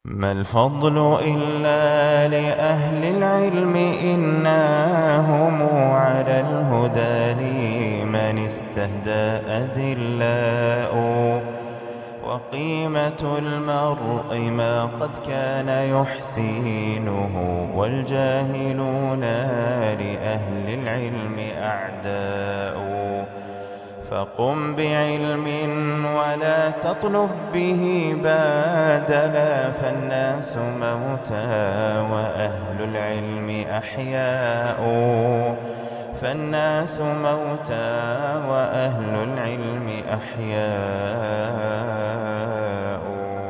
ما الفضل إلا لأهل العلم إنا هم على الهدى لمن استهدى أذلاء وقيمة المرء ما قد كان يحسينه والجاهلون لأهل العلم أعداء فقم بعلم ولا تطلب به بادلا فالناس موتى وأهل العلم أحياء فالناس موتى وأهل العلم أحياء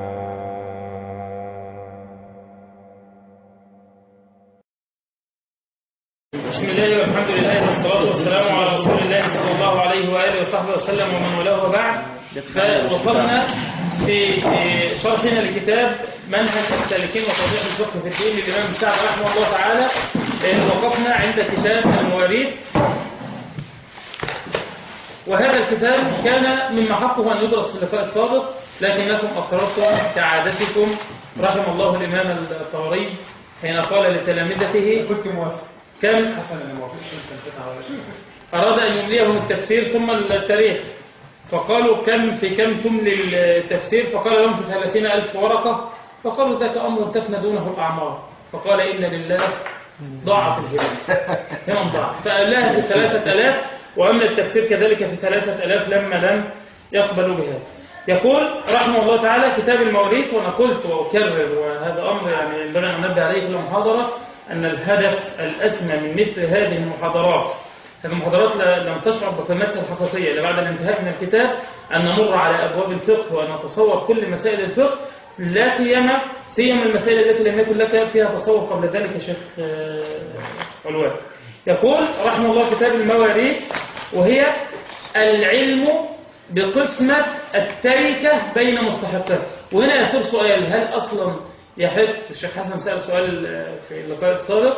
بسم الله والحمد لله والصلاة والسلام على رسول الله صلى الله عليه وآله وصحبه وسلم ومن والاه وبعد فوصلنا في في شرحنا لكتاب منهج السالكين وتوضيح الفقه في الدين للإمام سعد رحمه الله تعالى وقفنا عند كتاب المواريث وهذا الكتاب كان مما حقه أن يدرس في اللقاء السابق لكنكم أصررتم كعادتكم رحم الله الإمام الطبري حين قال لتلامذته كنت موافق كم حسن انا موافق أراد أن يمليهم التفسير ثم التاريخ فقالوا كم في كم تملي التفسير فقال لهم في ثلاثين ألف ورقة فقالوا ذاك أمر تفنى دونه الأعمار فقال إن لله ضاعت الهمم همم ضاعت فأملاها في ثلاثة ألاف وأملى التفسير كذلك في ثلاثة ألاف لما لم يقبلوا بها يقول رحمه الله تعالى كتاب المواريث وأنا قلت وأكرر وهذا أمر يعني ينبغي أن ننبه عليه في المحاضرة أن الهدف الأسمى من مثل هذه المحاضرات هذه المحاضرات لا- لم تشعر بقيمتها الحقيقية إلا بعد الانتهاء من الكتاب أن نمر على أبواب الفقه وأن نتصور كل مسائل الفقه لا سيما سيما المسائل التي لم يكن لك فيها تصور قبل ذلك يا شيخ آه، علوان يقول رحمه الله كتاب المواريث وهي العلم بقسمة التركة بين مستحقات وهنا يثور سؤال هل أصلا يحق الشيخ حسن سأل سؤال آه، في اللقاء السابق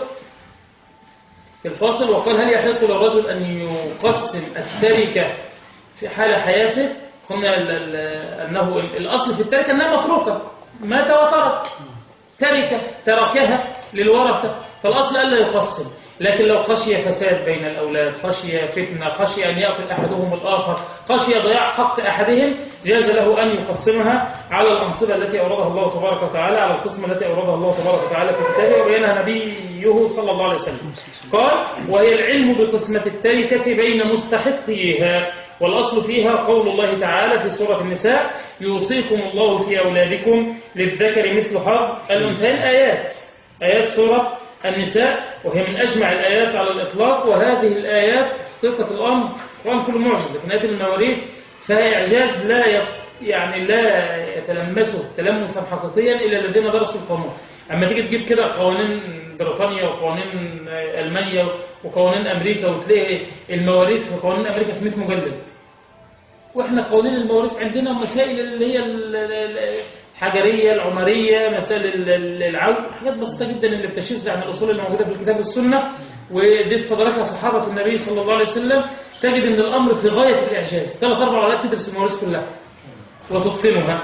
في الفاصل وقال هل يحق للرجل أن يقسم التركة في حال حياته قلنا ال- ال- أنه الأصل في التركة أنها متروكة مات وترك تركة تركها للورثة فالأصل ألا يقسم لكن لو خشي فساد بين الأولاد خشي فتنة خشي أن يأكل أحدهم الآخر خشي ضياع حق أحدهم جاز له أن يقسمها على الأنصبة التي أوردها الله تبارك وتعالى على القسمة التي أوردها الله تبارك وتعالى في كتابه وبينها نبيه صلى الله عليه وسلم قال وهي العلم بقسمة التركة بين مستحقيها والأصل فيها قول الله تعالى في سورة النساء يوصيكم الله في أولادكم للذكر مثل حظ الأنثيين آيات آيات سورة النساء وهي من أجمع الآيات على الإطلاق وهذه الآيات حقيقة الأمر القرآن كله معجز لكن آيات المواريث فهي إعجاز لا ي- يعني لا يتلمسه تلمسا حقيقيا إلا الذين درسوا القانون أما تيجي تجيب كده قوانين بريطانيا وقوانين ألمانيا وقوانين أمريكا وتلاقي المواريث في قوانين أمريكا في 100 مجلد واحنا قوانين المواريث عندنا مسائل اللي هي ال- ال- الحجريه العمريه مسائل ال- ال- العود حاجات بسيطه جدا اللي بتشذ عن الاصول اللي موجوده في الكتاب والسنه ودي استدركها صحابه النبي صلى الله عليه وسلم تجد ان الامر في غايه الاعجاز ثلاث اربع ورقات تدرس المواريث كلها وتتقنها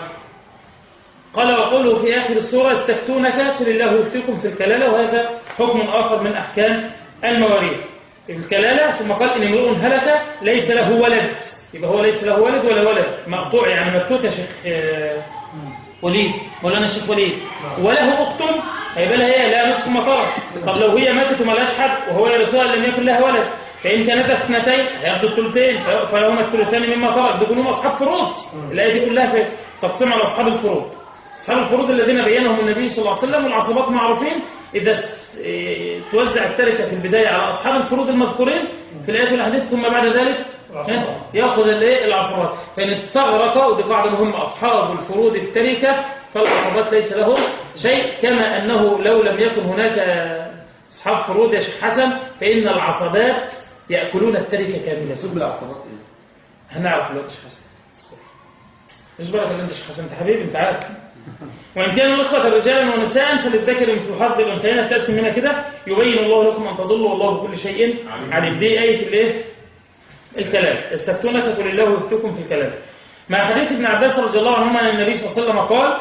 قال وقوله في آخر السورة استفتونك قل الله يفتيكم في الكلالة وهذا حكم آخر من أحكام المواريث الكلالة ثم قال إن امرؤ هلك ليس له ولد يبقى هو ليس له ولد ولا ولد مقطوع يعني مبتوت يا شيخ آه، وليد مولانا الشيخ وليد وله أخت هيبقى لها هي لا نصف ما ترك طب لو هي ماتت وما لهاش حد وهو يرثها لم يكن لها ولد فإن كانت اثنتين هياخدوا الثلثين فلهما الثلثان مما ترك دول كلهم أصحاب فروض الآية دي كلها في تقسيم على أصحاب الفروض أصحاب الفروض الذين بينهم النبي صلى الله عليه وسلم والعصبات معروفين إذا س- إيه، توزع التركة في البداية على أصحاب الفروض المذكورين في الآيات والأحاديث ثم بعد ذلك ها، يأخذ الإيه؟ العصبات فإن استغرق ودي قاعدة مهمة أصحاب الفروض التركة فالعصبات ليس لهم شيء كما أنه لو لم يكن هناك أصحاب فروض يا شيخ حسن فإن العصبات يأكلون التركة كاملة سب العصابات ايه هنعرف دلوقتي يا شيخ حسن اصبر. مش بالك اللي انت يا شيخ حسن انت حبيبي انت عارف وإن كانوا إخوة رجالا ونساء فللذكر مثل حظ الأنثيين التقسم منها كده يبين الله لكم أن تضلوا والله بكل شيء عليم دي آية الإيه؟ الكلام استفتونك قل الله يفتكم في الكلام مع حديث ابن عباس رضي الله عنهما أن النبي صلى الله عليه وسلم قال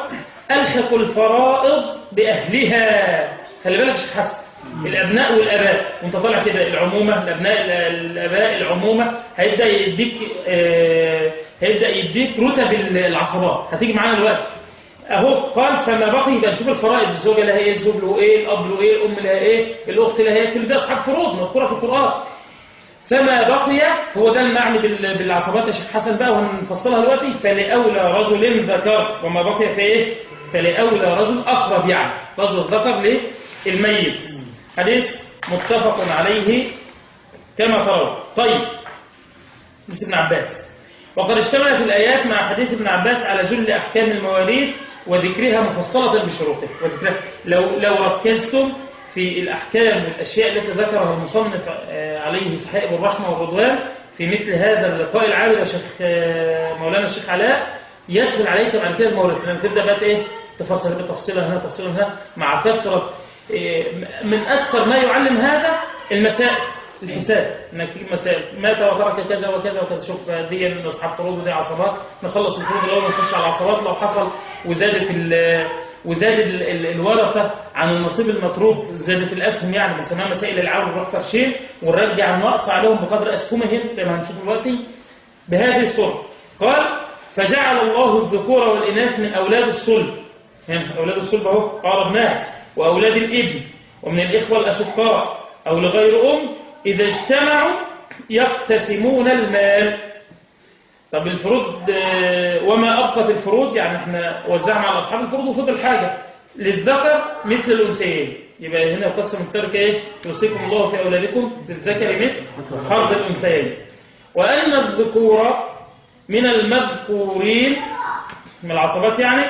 ألحق الفرائض بأهلها خلي بالك يا شيخ حسن الأبناء والآباء وانت طالع كده العمومة الأبناء الآباء العمومة هيبدأ يديك آه، هيبدأ يديك رتب العصبات هتيجي معانا دلوقتي اهو قال فما بقي يبقى نشوف الفرائض الزوجه لها ايه الزوج له ايه الاب له ايه الام لها ايه الاخت لها ايه كل ده اصحاب فروض مذكوره في القران فما بقي هو ده المعني بال- بالعصبات يا شيخ حسن بقى وهنفصلها دلوقتي فلأولى رجل ذكر وما بقي في ايه فلأولى رجل أقرب يعني رجل الذكر للميت حديث متفق عليه كما ترون طيب حديث ابن عباس وقد اشتملت الآيات مع حديث ابن عباس على جل أحكام المواريث وذكرها مفصلة بشروطها وذكرها لو, لو ركزتم في الأحكام والأشياء التي ذكرها المصنف آه، عليه صحيح الرحمة والرضوان في مثل هذا اللقاء العابر يا شيخ آه، مولانا الشيخ علاء يسهل عليك بعد كده المورد لما تبدأ بقى ايه تفصل تفصيلها هنا تفصيلها هنا مع كثرة إيه، من أكثر ما يعلم هذا المسائل الحساب انك تجيب مسائل مات وترك كذا وكذا وكذا شوف دي من اصحاب فروض ودي عصبات نخلص الفروض الاول ونخش على العصبات لو حصل وزادت ال وزاد ال- ال- الورثه عن النصيب المتروك زادت الاسهم يعني بنسميها مسائل العون نروح فرشين ونرجع النقص عليهم بقدر اسهمهم زي ما هنشوف دلوقتي بهذه الصورة قال فجعل الله الذكور والإناث من أولاد الصلب يعني أولاد الصلب أهو أقرب ناس وأولاد الابن ومن الإخوة الأشقاء أو لغير أم إذا اجتمعوا يقتسمون المال طب الفروض آه، وما أبقت الفروض يعني احنا وزعنا على أصحاب الفروض وفضل حاجة للذكر مثل الأنثيين يبقى هنا يقسم الترك ايه يوصيكم الله في أولادكم للذكر مثل حرب الأنثيين وأن الذكور من المذكورين من العصبات يعني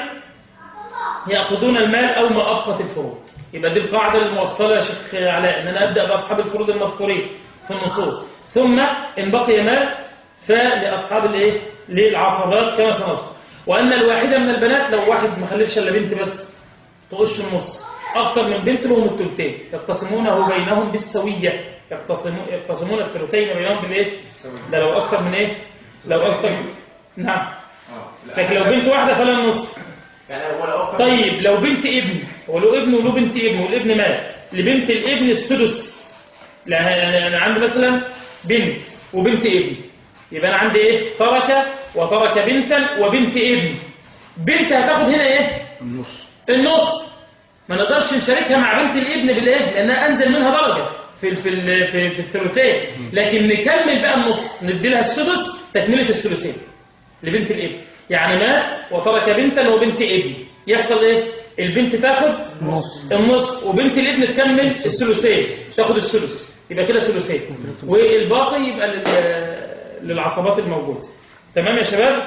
يأخذون المال أو ما أبقت الفروض يبقى دي القاعدة الموصلة يا شيخ علاء أن أنا أبدأ بأصحاب الفروض المذكورين في النصوص ثم إن بقي مال فلأصحاب الإيه؟ للعصبات كما سنذكر وأن الواحدة من البنات لو واحد ما خلفش إلا بنت بس تقش النص أكثر من بنت لهم الثلثين يقتسمونه بينهم بالسوية يقتسمون يقتسمون الثلثين بينهم بالإيه؟ ده لو أكثر من إيه؟ لو أكثر من... نعم اه لكن لو بنت واحدة فلا النصف يعني هو لو أكتر طيب لو بنت ابن ولو ابن وله بنت ابن والابن مات لبنت الابن السدس لا يعني انا عندي مثلا بنت وبنت ابن يبقى انا عندي ايه ترك وترك بنتا وبنت ابن بنت هتاخد هنا ايه النص النص ما نقدرش نشاركها مع بنت الابن بالايه لانها انزل منها درجه في في ال- في, في الثلثين لكن نكمل بقى النص ندي لها السدس تكمله الثلثين لبنت الابن يعني مات وترك بنتا وبنت ابن يحصل ايه البنت تاخد نص النص وبنت الابن تكمل الثلثين تاخد الثلث يبقى كده ثلثين والباقي يبقى لل- للعصبات الموجوده تمام يا شباب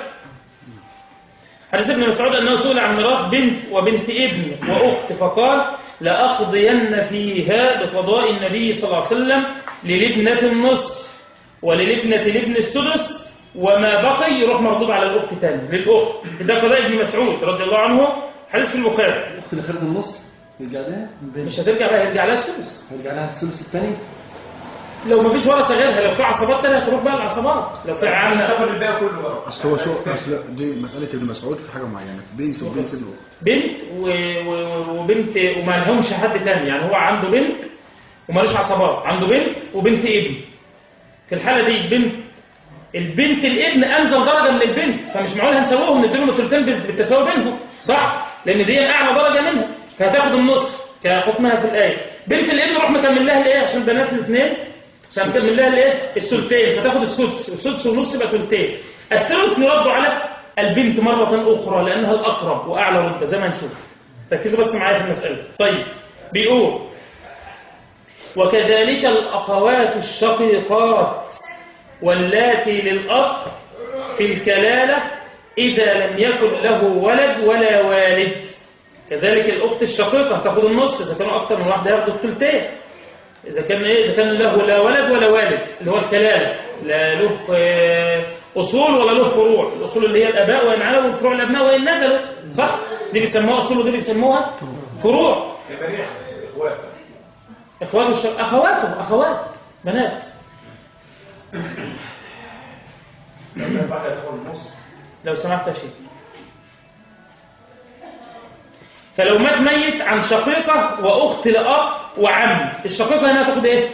حديث ابن مسعود أنه سئل عن ميراث بنت وبنت ابن وأخت فقال لأقضين فيها بقضاء النبي صلى الله عليه وسلم للابنة النصف وللابنة الابن السدس وما بقي يروح مردود على الأخت تاني للأخت ده قضاء ابن مسعود رضي الله عنه حديث في البخاري الاخت اللي خدت النص يرجع لها مش هترجع بقى يرجع لها السدس يرجع لها الثلث الثاني لو ما فيش ورثة غيرها لو في عصبات تانية هتروح بقى العصبات لو في يعني عامة تاخد الباقي كله بقى اصل هو شو اصل دي مساله ابن مسعود في حاجه معينه بنت وبنت ابن بنت و... و... وبنت وما لهمش حد تاني يعني هو عنده بنت ومالوش عصبات عنده بنت وبنت ابن في الحالة دي بنت البنت الابن أنزل درجة من البنت فمش معقول هنسويهم نديلهم الثلثين بال- بالتساوي بينهم صح؟ لأن دي أعلى درجة منها فهتاخد النصف كحكمها في الآية بنت الابن روح مكمل لها الإيه عشان بنات الاثنين عشان مكمل لها الإيه الثلثين فتاخد السدس السدس ونص يبقى ثلثين الثلث يرد على البنت مرة أخرى لأنها الأقرب وأعلى رتبة زي ما هنشوف ركزوا بس معايا في المسألة طيب بيقول وكذلك الأخوات الشقيقات واللاتي للأب في الكلالة إذا لم يكن له ولد ولا والد كذلك الأخت الشقيقة تأخذ النصف إذا كانوا أكثر من واحدة ياخدوا الثلثين إذا كان إيه إذا كان له لا ولد ولا والد اللي هو الكلالة لا له آه، أصول ولا له فروع الأصول اللي هي الآباء وإن علوا والفروع الأبناء وإن نزلوا صح دي بيسموها أصول ودي بيسموها فروع يبقى دي اخوات إخواته الشق... أخواته أخوات بنات لما واحدة تاخد النص لو سمحت يا شيخ فلو مات ميت عن شقيقة وأخت لأب وعم الشقيقة هنا تاخد إيه؟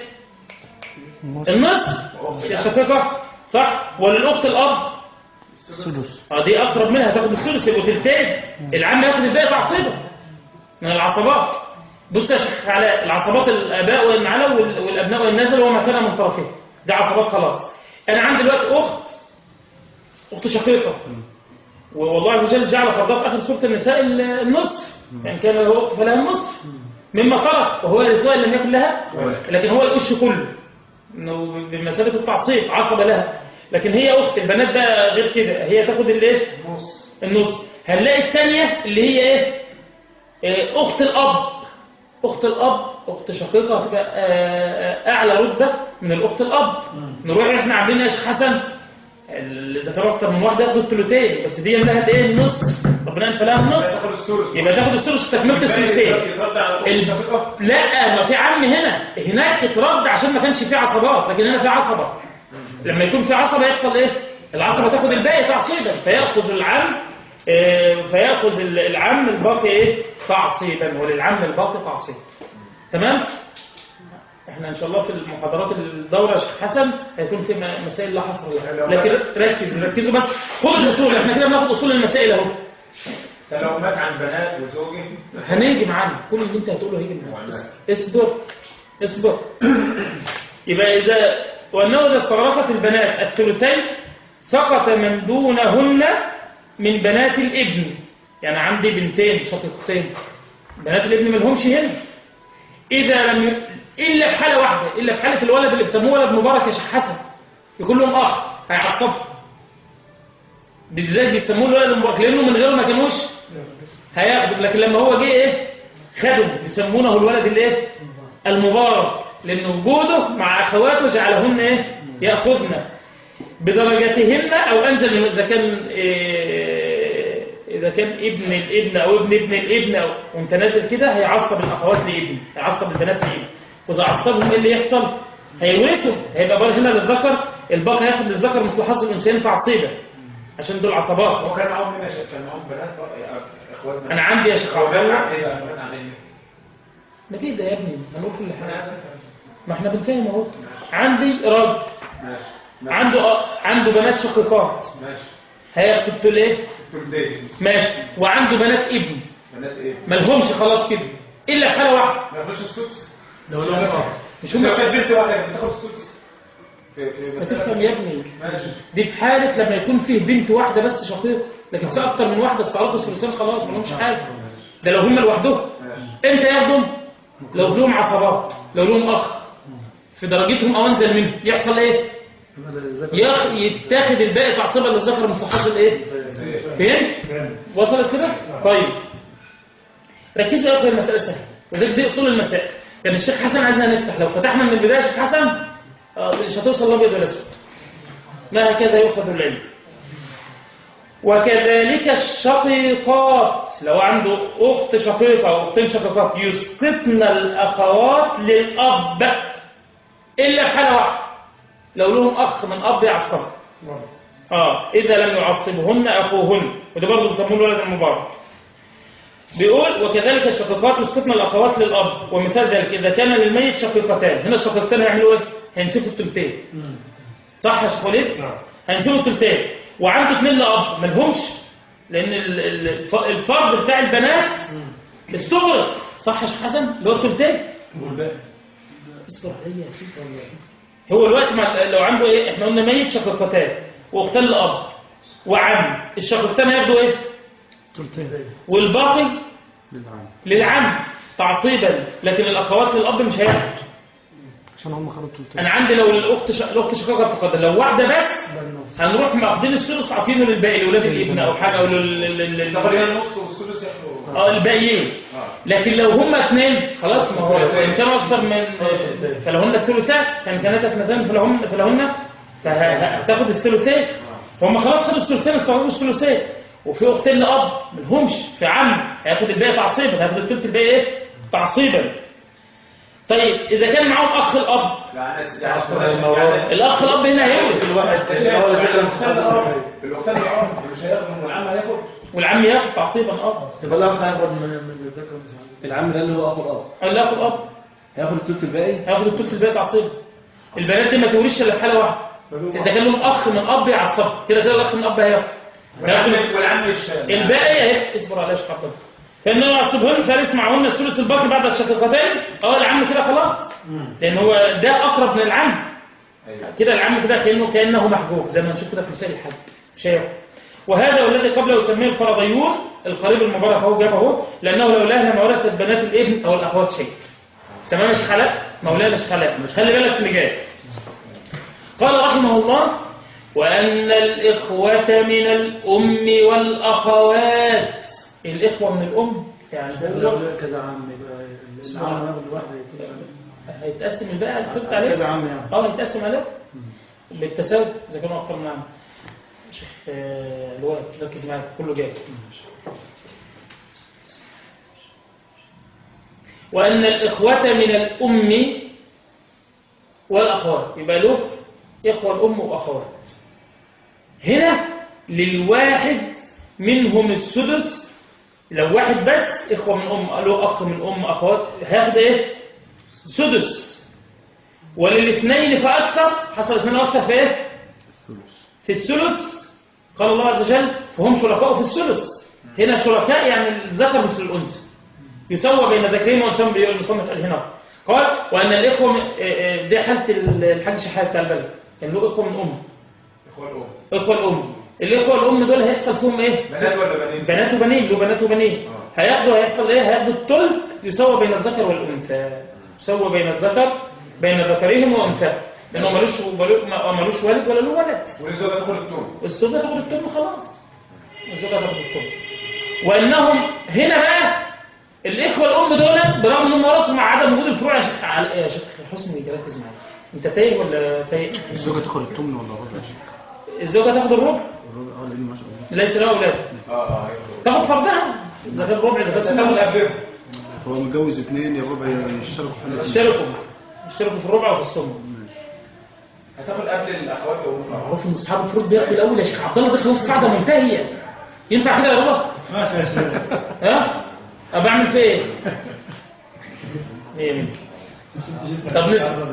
النصف الشقيقة صح؟ وللأخت الأب السدس اه دي أقرب منها تاخد الثلث يبقوا تلتين العم ياخد الباقي تعصيبا من العصبات بص يا شيخ علاء العصبات الآباء وإن علوا وال- والأبناء وإن نزلوا وما كان من طرفين ده عصبات خلاص أنا عندي دلوقتي أخت أخت شقيقة والله عز وجل جعل فرضها في آخر سورة النساء ال- النصف يعني كان له أخت فلها النصف مما ترك وهو يرثها إن لم يكن لها لكن هو القش كله إنه بمثابة التعصيب عصب لها لكن هي أخت البنات بقى غير كده هي تاخد الايه النص هنلاقي الثانية اللي هي ايه إيه، أخت الأب أخت الأب أخت شقيقة هتبقى آه، أعلى رتبة من الأخت الأب نروح إحنا عاملين يا شيخ حسن اللي ذكروا أكتر من واحدة ياخدوا الثلثين بس دي لها الإيه النص ربنا أنفى لها النص تاخد الثلث يبقى تاخد الثلث وتكملة الثلثين يترد على الأخت ال- الشقيقة لا ما في عم هنا هناك اترد عشان ما كانش في عصبات لكن هنا في عصبة لما يكون في عصبة يحصل ايه العصبة تاخد الباقي تعصيبا فيأخذ العم آه، فيأخذ ال- العم الباقي ايه تعصيبا وللعم الباقي تعصيبا تمام احنا ان شاء الله في المحاضرات الدورة يا شيخ حسن هيكون في م- مسائل لا حصر لها لكن ركز ركزوا بس خد الاصول احنا كده بناخد اصول المسائل اهو ده لو مات عن بنات وزوجه هنيجي معانا كل اللي انت هتقوله هيجي معانا بس اصبر اصبر يبقى إذا وأنه إذا استغرقت البنات الثلثين سقط من دونهن من بنات الابن يعني عندي بنتين شقيقتين بنات الابن ملهمش هنا إذا لم ي... إلا في حالة واحدة إلا في حالة الولد اللي بيسموه ولد مبارك يا شيخ حسن يكون لهم أخ هيعصبهم بالذات بيسموه الولد المبارك لأنه من غيره ما كانوش هياخدوا لكن لما هو جه ايه خدوا يسمونه الولد الايه المبارك لان وجوده مع اخواته جعلهن ايه ياخذن بدرجاتهن او انزل من اذا كان إيه اذا كان ابن الابن او ابن ابن الابن او وانت نازل كده هيعصب الاخوات لابن هيعصب البنات لابن واذا عصبهم ايه اللي يحصل هيورثوا هيبقى بقى هنا للذكر الباقي هياخد للذكر مثل حظ الانسان تعصيبا عشان دول عصبات هو كان معاهم هنا كان معاهم بنات بقى- اخوات انا عندي يا شيخ هو عبد كان الله عن ايه بقى كان عن ايه ما كده يا ابني هنقول كل انا حاجه اسف ما احنا بنفهم اهو عندي راجل ماشي ماشي عنده أ- عنده بنات شقيقات ماشي هياخد التل ايه الثلثين ماشي وعنده بنات ابن بنات ايه مالهمش خلاص كده الا في حاله واحده ما ياخدوش السدس لو لهم أخ مش مش هم لو كانت بنت واحده بتاخد السدس في في ما مسألة تفهم يا ابني ماشي دي في حاله لما يكون فيه بنت واحده بس شقيقه لكن في اكتر من واحده استعرضوا الثلثين خلاص ما لهمش حاجه ده لو هم لوحدهم ماشي امتى ياخدهم لو لهم عصبات لو لهم اخ في درجتهم او انزل منه يحصل ايه ياخ- يتاخد الباقي تعصيبا للذكر مثل حظ الايه فين وصلت كده طيب ركزوا يا اخويا المساله سهله وذلك دي اصول المسائل كان الشيخ حسن عايزنا نفتح لو فتحنا من البدايه يا شيخ حسن آه، مش هتوصل الابيض ولا اسود ما هكذا يؤخذ العلم وكذلك الشقيقات لو عنده اخت شقيقه او اختين شقيقات يسقطن الاخوات للاب الا في حاله واحده لو لهم اخ من اب يعصب اه اذا لم يعصبهن اخوهن وده برضه بيسموه الولد المبارك بيقول وكذلك الشقيقات يسقطن الاخوات للاب ومثال ذلك اذا كان للميت شقيقتان هنا الشقيقتان هيعملوا ايه هينسفوا الثلثين صح يا شيخ وليد هينسفوا الثلثين وعنده اثنين لاب مالهمش لان ال- ال- الف- الفرض بتاع البنات استغرق صح يا شيخ حسن اللي هو الثلثين اصبر عليا يا سيدي هو الوقت مع لو عنده ايه احنا قلنا ميت شقيقتان واختان لاب وعم الشقيقتان هياخدوا ايه والباقي للعام للعم تعصيبا لكن الاخوات للاب مش هياخدوا عشان هم خدوا التلتين انا عندي لو الاخت ش... الاخت شقيقه تقدر لو واحده بس هنروح ماخدين الثلث عاطينه للباقي لاولاد الابن او حاجه او لل... لل... لل... تقريبا النص والثلث ياخدوا اه الباقيين اه لكن لو هما اثنين خلاص ما هو ان كانوا اكثر من فلهن الثلثان كان كانت اثنتان فلهن فلهن فهتاخد الثلثين فهم خلاص خدوا الثلثين استوعبوا الثلثين وفي اختين لاب ملهمش في عم هياخد الباقي تعصيبا هياخد الثلث الباقي ايه تعصيبا طيب اذا كان معاهم اخ الاب لا انا يعني الاخ الاب هنا هيورث الوقت اللي اه مش هياخد من العم هياخد والعم ياخد تعصيبا اه يبقى الاخ هياخد من من الذكر مثلا العم ده اللي هو اخو الاب قال له ياخد اب هياخد الثلث الباقي هياخد الثلث الباقي تعصيبا البنات دي ما تورثش الا في حاله واحده اذا كان لهم اخ من اب يعصب كده كده الاخ من اب هياخد والعم هياخد والعم مش الباقي اهي اصبر عليها شيخ عبد الله فانه يعصبهن فارس معهن الثلث الباقي بعد الشقيقتين اه العم كده خلاص لان هو ده اقرب من العم كده العم كده كانه كانه محجوب زي ما نشوف كده في مسائل الحج مش هياخد وهذا والذي قبله يسميه الفرضيون القريب المبارك اهو جابه اهو لانه لولاه لما ورثت بنات الابن او الاخوات شيء تمام يا شيخ علاء مولانا شيخ علاء خلي بالك في اللي جاي قال رحمه الله وأن الإخوة من الأم والأخوات الإخوة من الأم يعني هو كذا عم يبقى العم هياخد لوحده يكون هيتقسم الباقي اللي قلت عليه كذا عم يعني اه هيتقسم عليه بالتساوي إذا كانوا أكثر من عم شيخ آه، الواد ركز معايا كله جاي وأن الإخوة من الأم والأخوات يبقى له إخوة الأم وأخوات هنا للواحد منهم السدس لو واحد بس إخوة من أم له أخ من أم أخوات هياخد إيه؟ سدس وللاثنين فأكثر حصل اثنين أكثر في إيه؟ في الثلث قال الله عز وجل فهم شركاء في الثلث هنا شركاء يعني الذكر مثل الأنثى يسوى بين ذكرين وانثى بيقول المصنف قال هنا قال وأن الإخوة من- آه، آه، دي حالة الحاج شحات بتاع البلد كان له إخوة من أم اخوان الام إخوة الأم الإخوة الأم دول هيحصل فيهم إيه؟ بنات ولا بنين بنات وبنين له بنات وبنين آه. هياخدوا هيحصل ايه هياخدوا الثلث يساوي بين الذكر والانثى يساوي بين الذكر بين ذكرهم وانثى لانه ملوش ما- ملوش والد ولا له ولد والزوجه تدخل التوم الزوجه تاخد الثلث خلاص الزوجه تاخد الثلث وانهم هنا بقى الاخوه الام دول برغم انهم ورثوا مع عدم وجود الفروع يا شيخ عل- يا شيخ حسني ركز معايا انت تايه ولا فايق الزوجة تاخد التمن ولا الربع يا شيخ؟ الزوجه تاخد الربع الربع اه لان ما شاء الله ليس لها اولاد اه اه أيوة. تاخد فرضها اذا كان ربع اذا كان تاخد ثلث قبلهم هو متجوز اثنين يا ربع يشتركوا في حاجة اشتركوا اشتركوا في الربع وفي الثمن هتاخد قبل الاخوات وام معروف ان اصحاب الفروض بياخدوا الاول يا شيخ عبد الله ده خلاص قاعده منتهيه ينفع كده يا ربا ما في أسئلة ها ابى اعمل فيه ايه مية مية طب نسمع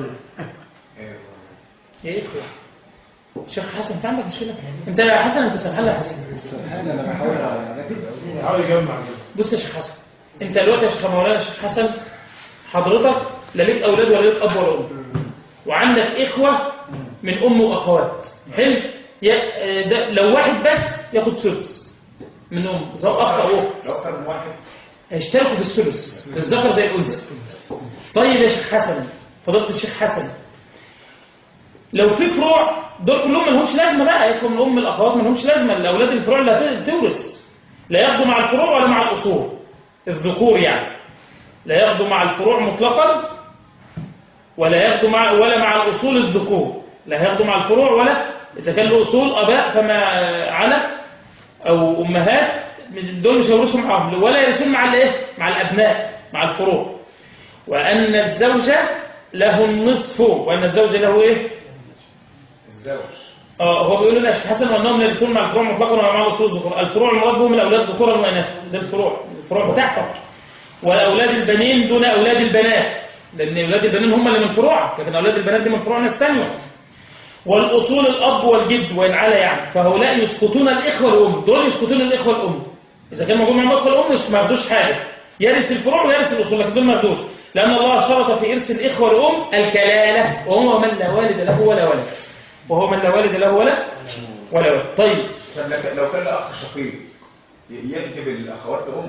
ايه اخوة شيخ حسن انت عندك مشكله انت يا حسن انت سامحها يا حسن انا بحاول اركز حاول يجمع بص يا شيخ حسن انت دلوقتي يا شيخ مولانا شيخ حسن حضرتك لا ليك اولاد ولا ليك اب ولا ام وعندك اخوه من ام واخوات حلو يا- آه، ده لو واحد بس ياخد سدس من ام سواء اخ او اخت لو اكتر من واحد هيشتركوا في الثلث الذكر زي الانثى طيب يا شيخ حسن فضيله الشيخ حسن لو في فروع دول كلهم ما لهمش لازمه بقى يكون من ام الاخوات ما لهمش لازمه الاولاد الفروع اللي هتورث لا ياخدوا مع الفروع ولا مع الاصول الذكور يعني لا ياخدوا مع الفروع مطلقا ولا ياخدوا مع ولا مع الاصول الذكور لا ياخدوا مع الفروع ولا اذا كان له اصول اباء فما على او امهات دول مش هيورثوا معاهم ولا يرثون مع الايه مع الابناء مع الفروع وان الزوجه له النصف وان الزوج له ايه الزوج اه هو بيقول لنا يا شيخ حسن وانهم يرثون مع الفروع مطلقا ولا مع الاصول الذكور الفروع المراد بهم الاولاد ذكورا واناثا ده الفروع الفروع بتاعتك واولاد البنين دون اولاد البنات لان اولاد البنين هم اللي من فروعك لكن اولاد البنات دي من فروع ناس ثانيه والاصول الاب والجد وان على يعني فهؤلاء يسقطون الاخوه الام دول يسقطون الاخوه الام اذا كان موجود معهم اخوه الام مش ما ياخدوش حاجه يرث الفروع ويرث الاصول لكن دول ما ياخدوش لان الله شرط في ارث الاخوه الام الكلاله وهو من لا والد له ولا ولد وهو من لا والد له ولا ولا ولد طيب عشان لك- لو كان الاخ شقيق ي- يحجب الاخوات لام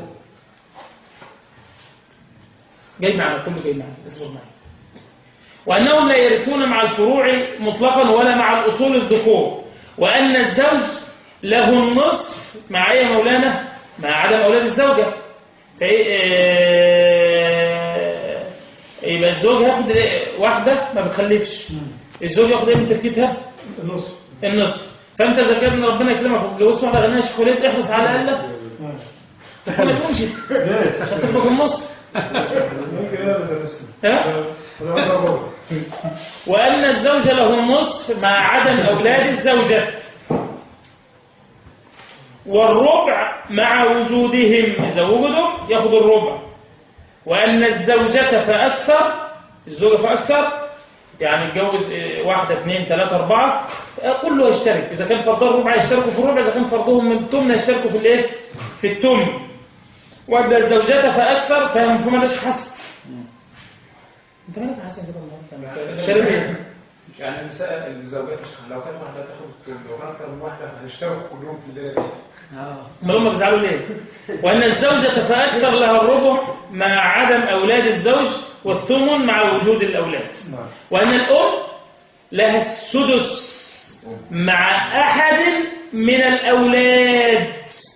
جاي معنا كله جاي معنا اصبر معنا وأنهم لا يرثون مع الفروع مطلقا ولا مع الأصول الذكور وأن الزوج له النصف مع أي مولانا مع عدم أولاد الزوجة فإيه آه، يبقى الزوج ياخد إيه؟ واحدة ما بتخلفش الزوج ياخد ايه من تركتها النص النصف فانت اذا كان ربنا يكرمك وتجوزت واحده غنيه شيكولات احرص على الاقل ما تقومش عشان تاخد النص ممكن انا بدرسها ها انا بقول وأن الزوج له النصف مع عدم أولاد الزوجة والربع مع وجودهم إذا وجدوا ياخد الربع وأن الزوجة فأكثر الزوجة فأكثر يعني اتجوز إيه، واحدة اثنين ثلاثة أربعة كله يشترك إذا كان فرضها الربع يشتركوا في الربع إذا كان فرضهم من التمن يشتركوا في الإيه؟ في التمن وأن الزوجة فأكثر فهم فما ليش حسن أنت مالك حسن كده والله أنت شارب إيه؟ يعني النساء الزوجات لو كانت واحده تاخد الكل لو كان اكتر من واحده هيشتركوا كلهم في الليله دي امال هم بيزعلوا ليه وان الزوجه فاكثر لها الربع مع عدم اولاد الزوج والثمن مع وجود الاولاد وان الام لها السدس مع احد من الاولاد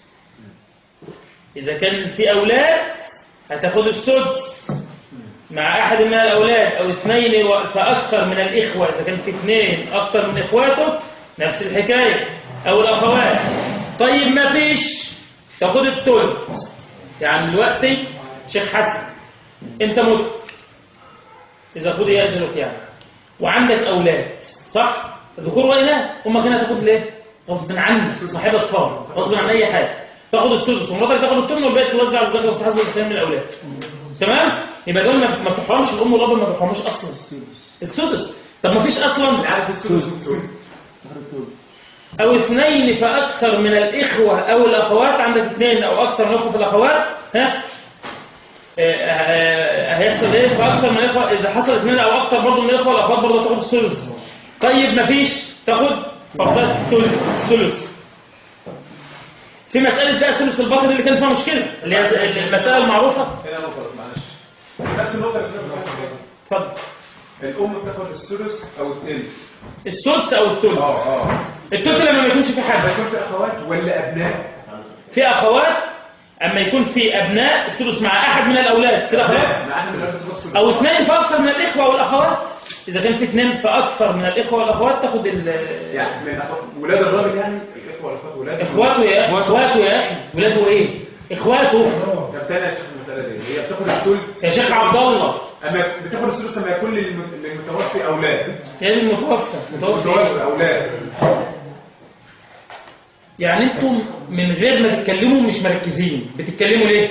اذا كان في اولاد هتاخد السدس مع احد من الاولاد او اثنين و- فاكثر من الاخوه اذا كان في اثنين اكثر من اخواته نفس الحكايه او الاخوات طيب ما فيش تاخد الثلث يعني دلوقتي شيخ حسن انت مت اذا خد ياجلك يعني وعندك اولاد صح ذكور واناث امك هنا تاخد ليه غصب عنك صاحبه فرض غصب عن اي حاجه تاخد السدس ومراتك تاخد الثمن والباقي توزع على الزكاه والصحابه والاسلام من الاولاد تمام يبقى دول ما ما بتحرمش الام والاب ما بيحرموش اصلا السدس طب ما فيش اصلا عارف الثلث والثلث او اثنين فاكثر من الاخوه او الاخوات عندك اثنين او اكثر من الاخوه في الاخوات ها آه، آه، هيحصل ايه فاكثر من الاخوه اذا حصل اثنين او اكثر برضه من الاخوه والاخوات برضه تاخد الثلث طيب مفيش تاخد فرضات الثلث الثلث في مساله بقى الثلث الباقي دي اللي كان فيها مشكله اللي هي المساله المعروفه هنا نقطه بس معلش نفس النقطه اللي كنا بنتكلم اتفضل فيها الام بتاخد الثلث او الثلث السدس او الثلث اه اه الثلث لما ما يكونش في حد بس انت اخوات ولا ابناء في اخوات اما يكون في ابناء الثلث مع احد من الاولاد كده خلاص مع احد من الأولاد الثلث. او اثنين فاكثر من الاخوه والاخوات اذا كان في اثنين فاكثر من الاخوه والاخوات تاخد ال يعني من أخو- ولاد الراجل يعني الاخوه والاخوات ولاد اخواته يا اخي اخواته يا اخي ولاده ايه اخواته طب تاني يا شيخ المساله دي هي بتاخد الثلث يا شيخ عبد الله اما بتاخد الثلث لما يكون للم- للمتوفي اولاد يا المتوفى متوفى إيه؟ متوفي اولاد يعني انتم من غير ما تتكلموا مش مركزين بتتكلموا ليه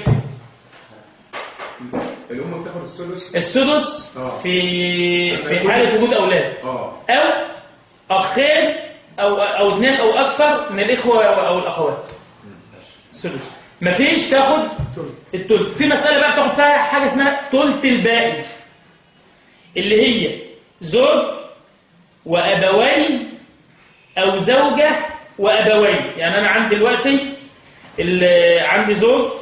الام بتاخد الثلث السدس آه. في في حاله وجود اولاد اه أو أخين أو أو اثنين أو أكثر من الإخوة أو الأخوات سدس مفيش تاخد التلت في مسألة بقى بتاخد فيها حاجة اسمها تلت الباقي اللي هي زوج وأبوي أو زوجة وأبوي يعني أنا عندي دلوقتي ال- عندي زوج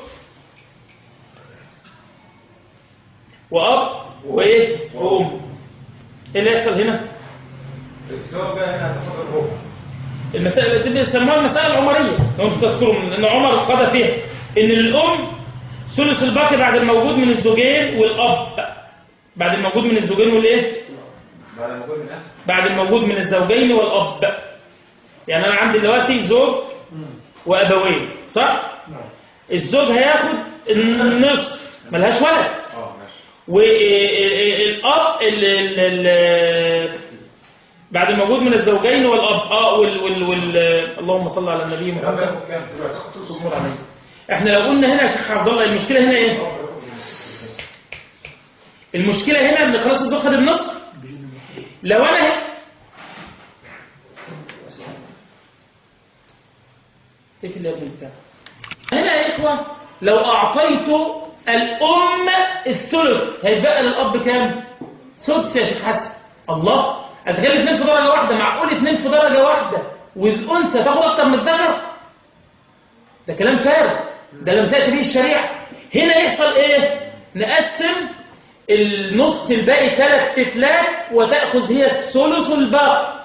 وأب وإيه وأم إيه اللي يحصل هنا؟ الزوجه هنا هتاخد الربع المسألة دي بيسموها المسألة العمرية لو انتم تذكروا ان عمر قضى فيها ان الام ثلث الباقي بعد الموجود من الزوجين والاب بعد الموجود من الزوجين والايه بعد ما يكون من اخر بعد الموجود من الزوجين والاب يعني انا عندي دلوقتي زوج وابوين صح الزوج هياخد النصف ملهاش ولد اه ماشي والاب ال ال ال بعد الموجود من الزوجين والاب اه وال وال وال اللهم صل على النبي الاب محمد ياخد كام دلوقتي أمور عليه. احنا لو قلنا هنا يا شيخ عبد الله المشكله هنا ايه المشكله هنا ان خلاص الزوج خد النص لو انا ايه في اللي يا ابني بتاع هنا يا اخوه لو اعطيت الام الثلث هيتبقى للاب كام سدس يا شيخ حسن الله اذا كان الاثنين في درجه واحده معقول اثنين في درجه واحده والانثى تاخد اكتر من الذكر ده كلام فارغ ده لم تأتي به الشريعة هنا يحصل ايه نقسم النص الباقي ثلاث تتلات وتأخذ هي الثلث الباقي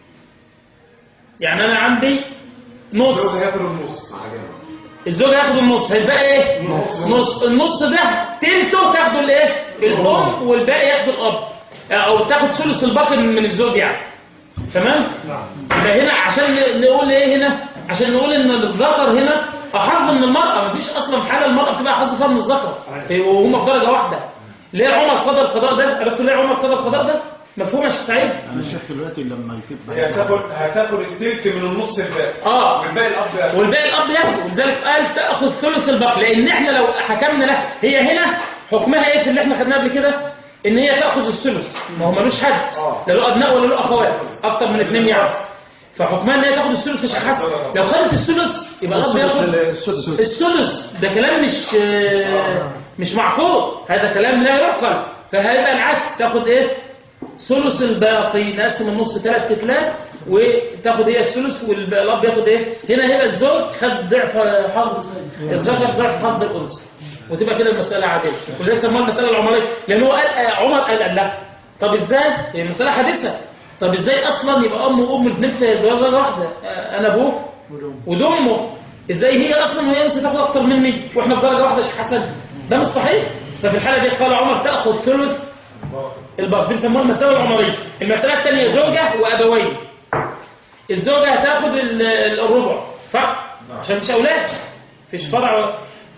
يعني أنا عندي نص الزوج هياخد النص على جنب الزوج هياخد النص هيبقى ايه نص النص ده تلته تاخده الايه الام والباقي ياخده الاب او تاخد ثلث الباقي من من الزوج يعني تمام يبقى هنا عشان نقول ايه هنا عشان نقول ان الذكر هنا احظ من المراه مفيش اصلا حاله المراه بتبقى حظ فيها من الذكر في- وهما في درجه واحده ليه عمر قضى القضاء ده عرفتوا ليه عمر قضى القضاء ده مفهوم يا شيخ سعيد انا الشيخ دلوقتي لما يفيد هي هتاخد هتاخد التلت من النص الباقي اه والباقي الاب ياخد. والباقي الاب ياخده ولذلك قال تاخذ ثلث الباقي لان احنا لو حكمنا له هي هنا حكمها ايه في اللي احنا خدناه قبل كده ان هي تاخذ الثلث ما هو ملوش حد آه. لا له ابناء ولا له اخوات اكتر من اثنين يعني فحكمها ان هي تاخذ الثلث يا شيخ حسن لو خدت الثلث يبقى الاب ياخد الثلث ده كلام مش آه، مش معقول هذا كلام لا يعقل فهيبقى العكس تاخد ايه ثلث الباقي نقسم النص ثلاث تتلات وتاخد هي الثلث والاب ياخد ايه هنا هيبقى الزوج خد ضعف حظ الزوج خد ضعف حظ الانثى وتبقى كده المساله عادله وزي سموها المساله العمريه لان هو قال آه، عمر قال قال لا طب ازاي هي المساله حادثه طب ازاي اصلا يبقى ام وام الاثنين في درجه واحده آه، انا ابوه ودمه ازاي هي اصلا وهي انثى تاخد اكتر مني واحنا في درجه واحده يا شيخ حسن ده مش صحيح ففي الحاله دي قال عمر تاخذ ثلث الباب دي بيسموها المساله العمريه المساله الثانيه زوجه وابوين الزوجه هتاخد ال- ال- الربع صح عشان مش اولاد فيش فرع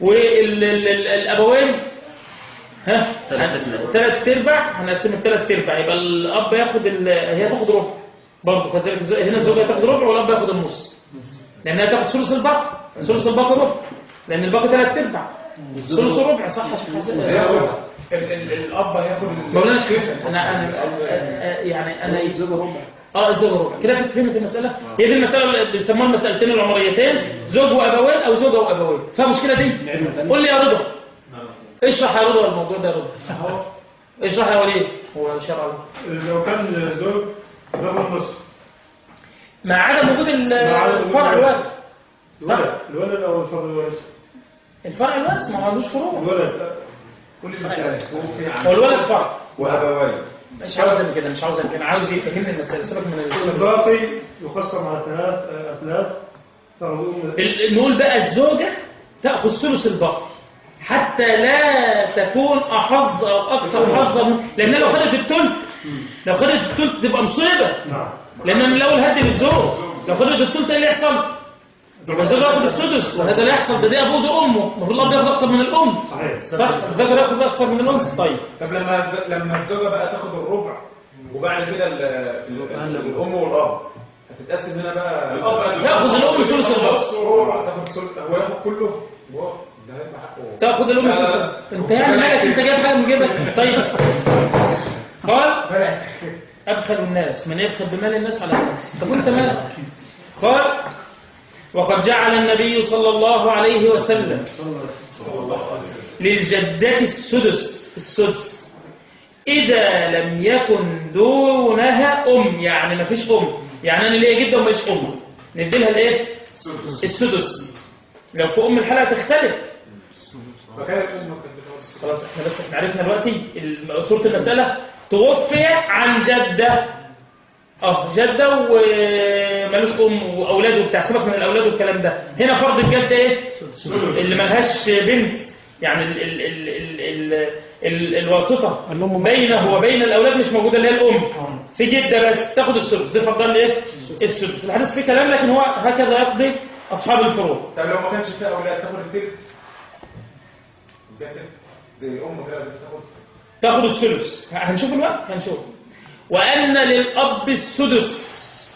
والابوين ها ثلاث ارباع هنقسم الثلاث ارباع يبقى الاب ياخد ال... هي تاخد ربع برضه كذلك الزو- هنا الزوجه تاخد ربع والاب ياخد النص لانها تاخد ثلث الباقي ثلث الباقي ربع لان الباقي ثلاث ارباع ثلث ربع صح يا شيخ حسن هي أول. ال- ال- الاب هياخد ال- مولانا شيخ حسن انا انا آه، يعني انا الزوجة ربع اه الزوج ربع كده فهمت فهمت المساله هي دي المساله اللي بيسموها المسالتين العمريتين زوج وابوين او زوجه وابوين فمشكله دي قول لي يا رضا اشرح يا رضا الموضوع ده يا رضا اشرح يا وليد هو شرع له لو كان زوج ياخد نص مع عدم وجود ال- مع عدم وجود الفرع الولد. الوارث صح الولد الولد او الفرد الوارث الفرع الوارث ما عندوش فروع الولد كل المسائل توفي عن هو الولد فرع وابوين مش عاوز أنا كده مش عاوز أنا كده عاوز يفهم المساله سيبك من السبب الباقي يقسم على ثلاث اثلاث تاخذون ال- نقول بقى الزوجة تأخذ ثلث الباقي حتى لا تكون أحظ أو أكثر حظا من- لأن لو خدت التلت لو خدت التلت تبقى مصيبة نعم لأن من الأول هدي بالزوج لو خدت التلت إيه اللي يحصل؟ يبقى الزوج ياخد السدس وهذا لا يحصل ده دي أبوه ده أمه المفروض الأب ياخد أكثر من الأم صحيح صح؟ الذكر ياخد أكثر من الأم طيب طب لما الز- لما الزوجه بقى تاخد الربع وبعد كده ال- ال- الام والاب هتتقسم هنا بقى الاب ياخذ الأم ثلث الباقي هو تاخد ثلث هو ياخد كله هو ده هيبقى حقه تاخد الأم لا، لا، ثلث لا. أنت يعني مالك أنت جايب حاجة من جيبك طيب قال أبخل الناس من يبخل بمال الناس على الناس طب وانت مالك قال وقد جعل النبي صلى الله عليه وسلم للجدة السدس السدس إذا لم يكن دونها أم يعني ما فيش أم يعني أنا ليا جدة وماليش أم نديلها الإيه؟ السدس لو في أم الحلقة تختلف فكانت امك كانت بتوصي. خلاص احنا بس احنا عرفنا دلوقتي ال- صورة المسألة توفي عن جدة اه جدة ومالوش ام واولاد وبتاع سيبك من الاولاد والكلام ده هنا فرض الجدة ايه اللي ملهاش بنت يعني ال ال ال ال ال ال الواسطة بينه وبين الاولاد مش موجودة اللي هي الام في جدة بس تاخد السدس دي فرضان ايه السدس الحديث فيه كلام لكن هو هكذا يقضي اصحاب الفروع طب لو ما كانش فيها اولاد تاخد التلت بجد زي الام كده بتاخد تاخد الثلث هنشوف الوقت هنشوف وأن للأب السدس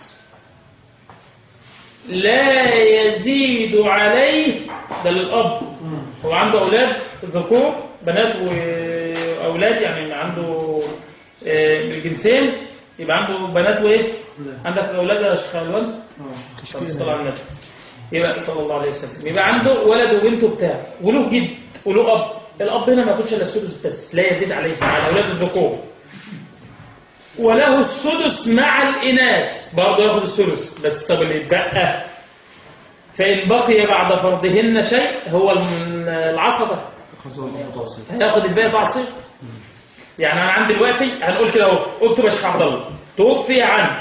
لا يزيد عليه ده للأب هو عنده أولاد ذكور بنات وأولاد يعني عنده آه، من الجنسين يبقى عنده بنات وإيه عندك أولاد يا شيخ ألوان طب الصلاة على النبي يبقى صلى الله عليه وسلم يبقى عنده ولد وبنت وبتاع وله جد وله أب الأب هنا ما ياخدش إلا السدس بس لا يزيد عليه على أولاد الذكور وله السدس مع الإناث برضه ياخد السدس بس طب اللي يتبقى فإن بقي بعد فرضهن شيء هو الم- العصبة هياخد الباقي تعصيب يعني أنا عندي دلوقتي هنقول كده أهو قلت يا شيخ عبد الله توفي عن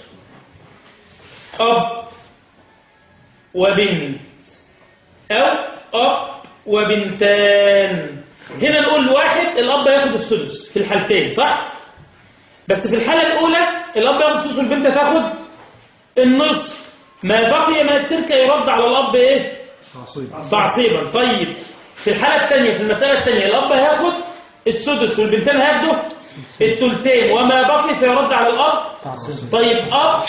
أب وبنت أو أب وبنتان هنا نقول واحد الأب ياخد السدس في الحالتين صح؟ بس في الحالة الأولى الأب ياخد السدس والبنت تاخد النصف ما بقي من التركة يرد على الأب إيه؟ تعصيبا طيب في الحالة الثانية في المسألة الثانية الأب هياخد السدس والبنتان هياخدوا التلتين وما بقي فيرد على الأب طيب أب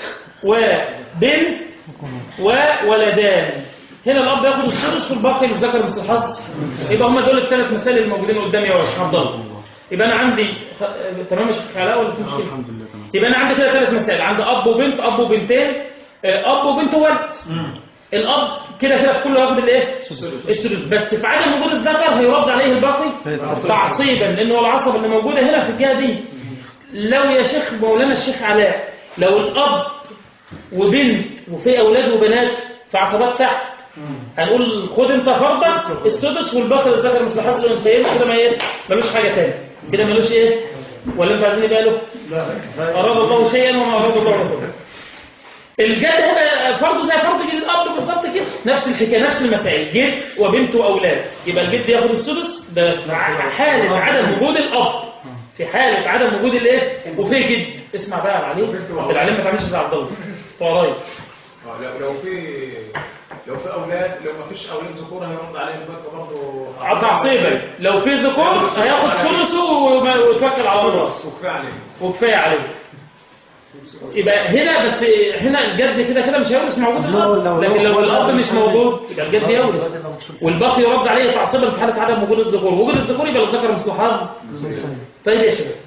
وبنت وولدان هنا الأب ياخد السدس والباقي للذكر مثل الحظ يبقى هم دول الثلاث مسائل الموجودين قدامي يا شيخ عبد الله يبقى أنا عندي خ... تمام يا شيخ علاء ولا في مشكلة؟ الحمد لله تمام يبقى أنا عندي كده ثلاث مسائل عندي أب وبنت أب وبنتين آه، أب وبنت وولد الأب كده كده في كله ياخد الإيه؟ السدس بس في عدم وجود الذكر هيرد عليه الباقي تعصيبا لأنه هو العصب اللي موجودة هنا في الجهة دي لو يا شيخ مولانا الشيخ علاء لو الأب وبنت وفي أولاد وبنات في عصبات تحت هنقول خد انت فرضك السدس والباقي للذكر مثل حظ الانثيين كده ما ايه ملوش حاجه تاني كده ملوش ايه ولا انتوا عايزين يبقى له اراد الله شيئا وما اراد الله رسوله الجد هيبقى فرضه زي فرض جد الاب بالظبط كده نفس الحكايه نفس المسائل جد وبنت واولاد يبقى الجد ياخد السدس ده في حاله عدم وجود الاب في حاله عدم وجود الايه وفي جد اسمع بقى يا علي عبد العليم ما تعملش زي عبد الله ورايا آه، لو لو في لو في اولاد لو ما فيش اولاد ذكور هيرد عليهم البنك برضه تعصيبا لو في ذكور هياخد ثلثه وما- ويتوكل على الله وكفايه عليهم وكفايه عليه يبقى هنا بس هنا الجد كده كده مش هيورث موجود الاب لكن لو الاب مش موجود يبقى الجد يورث والباقي يرد عليه تعصيبا في حاله عدم وجود الذكور وجود الذكور يبقى الذكر مثل حظ طيب يا شباب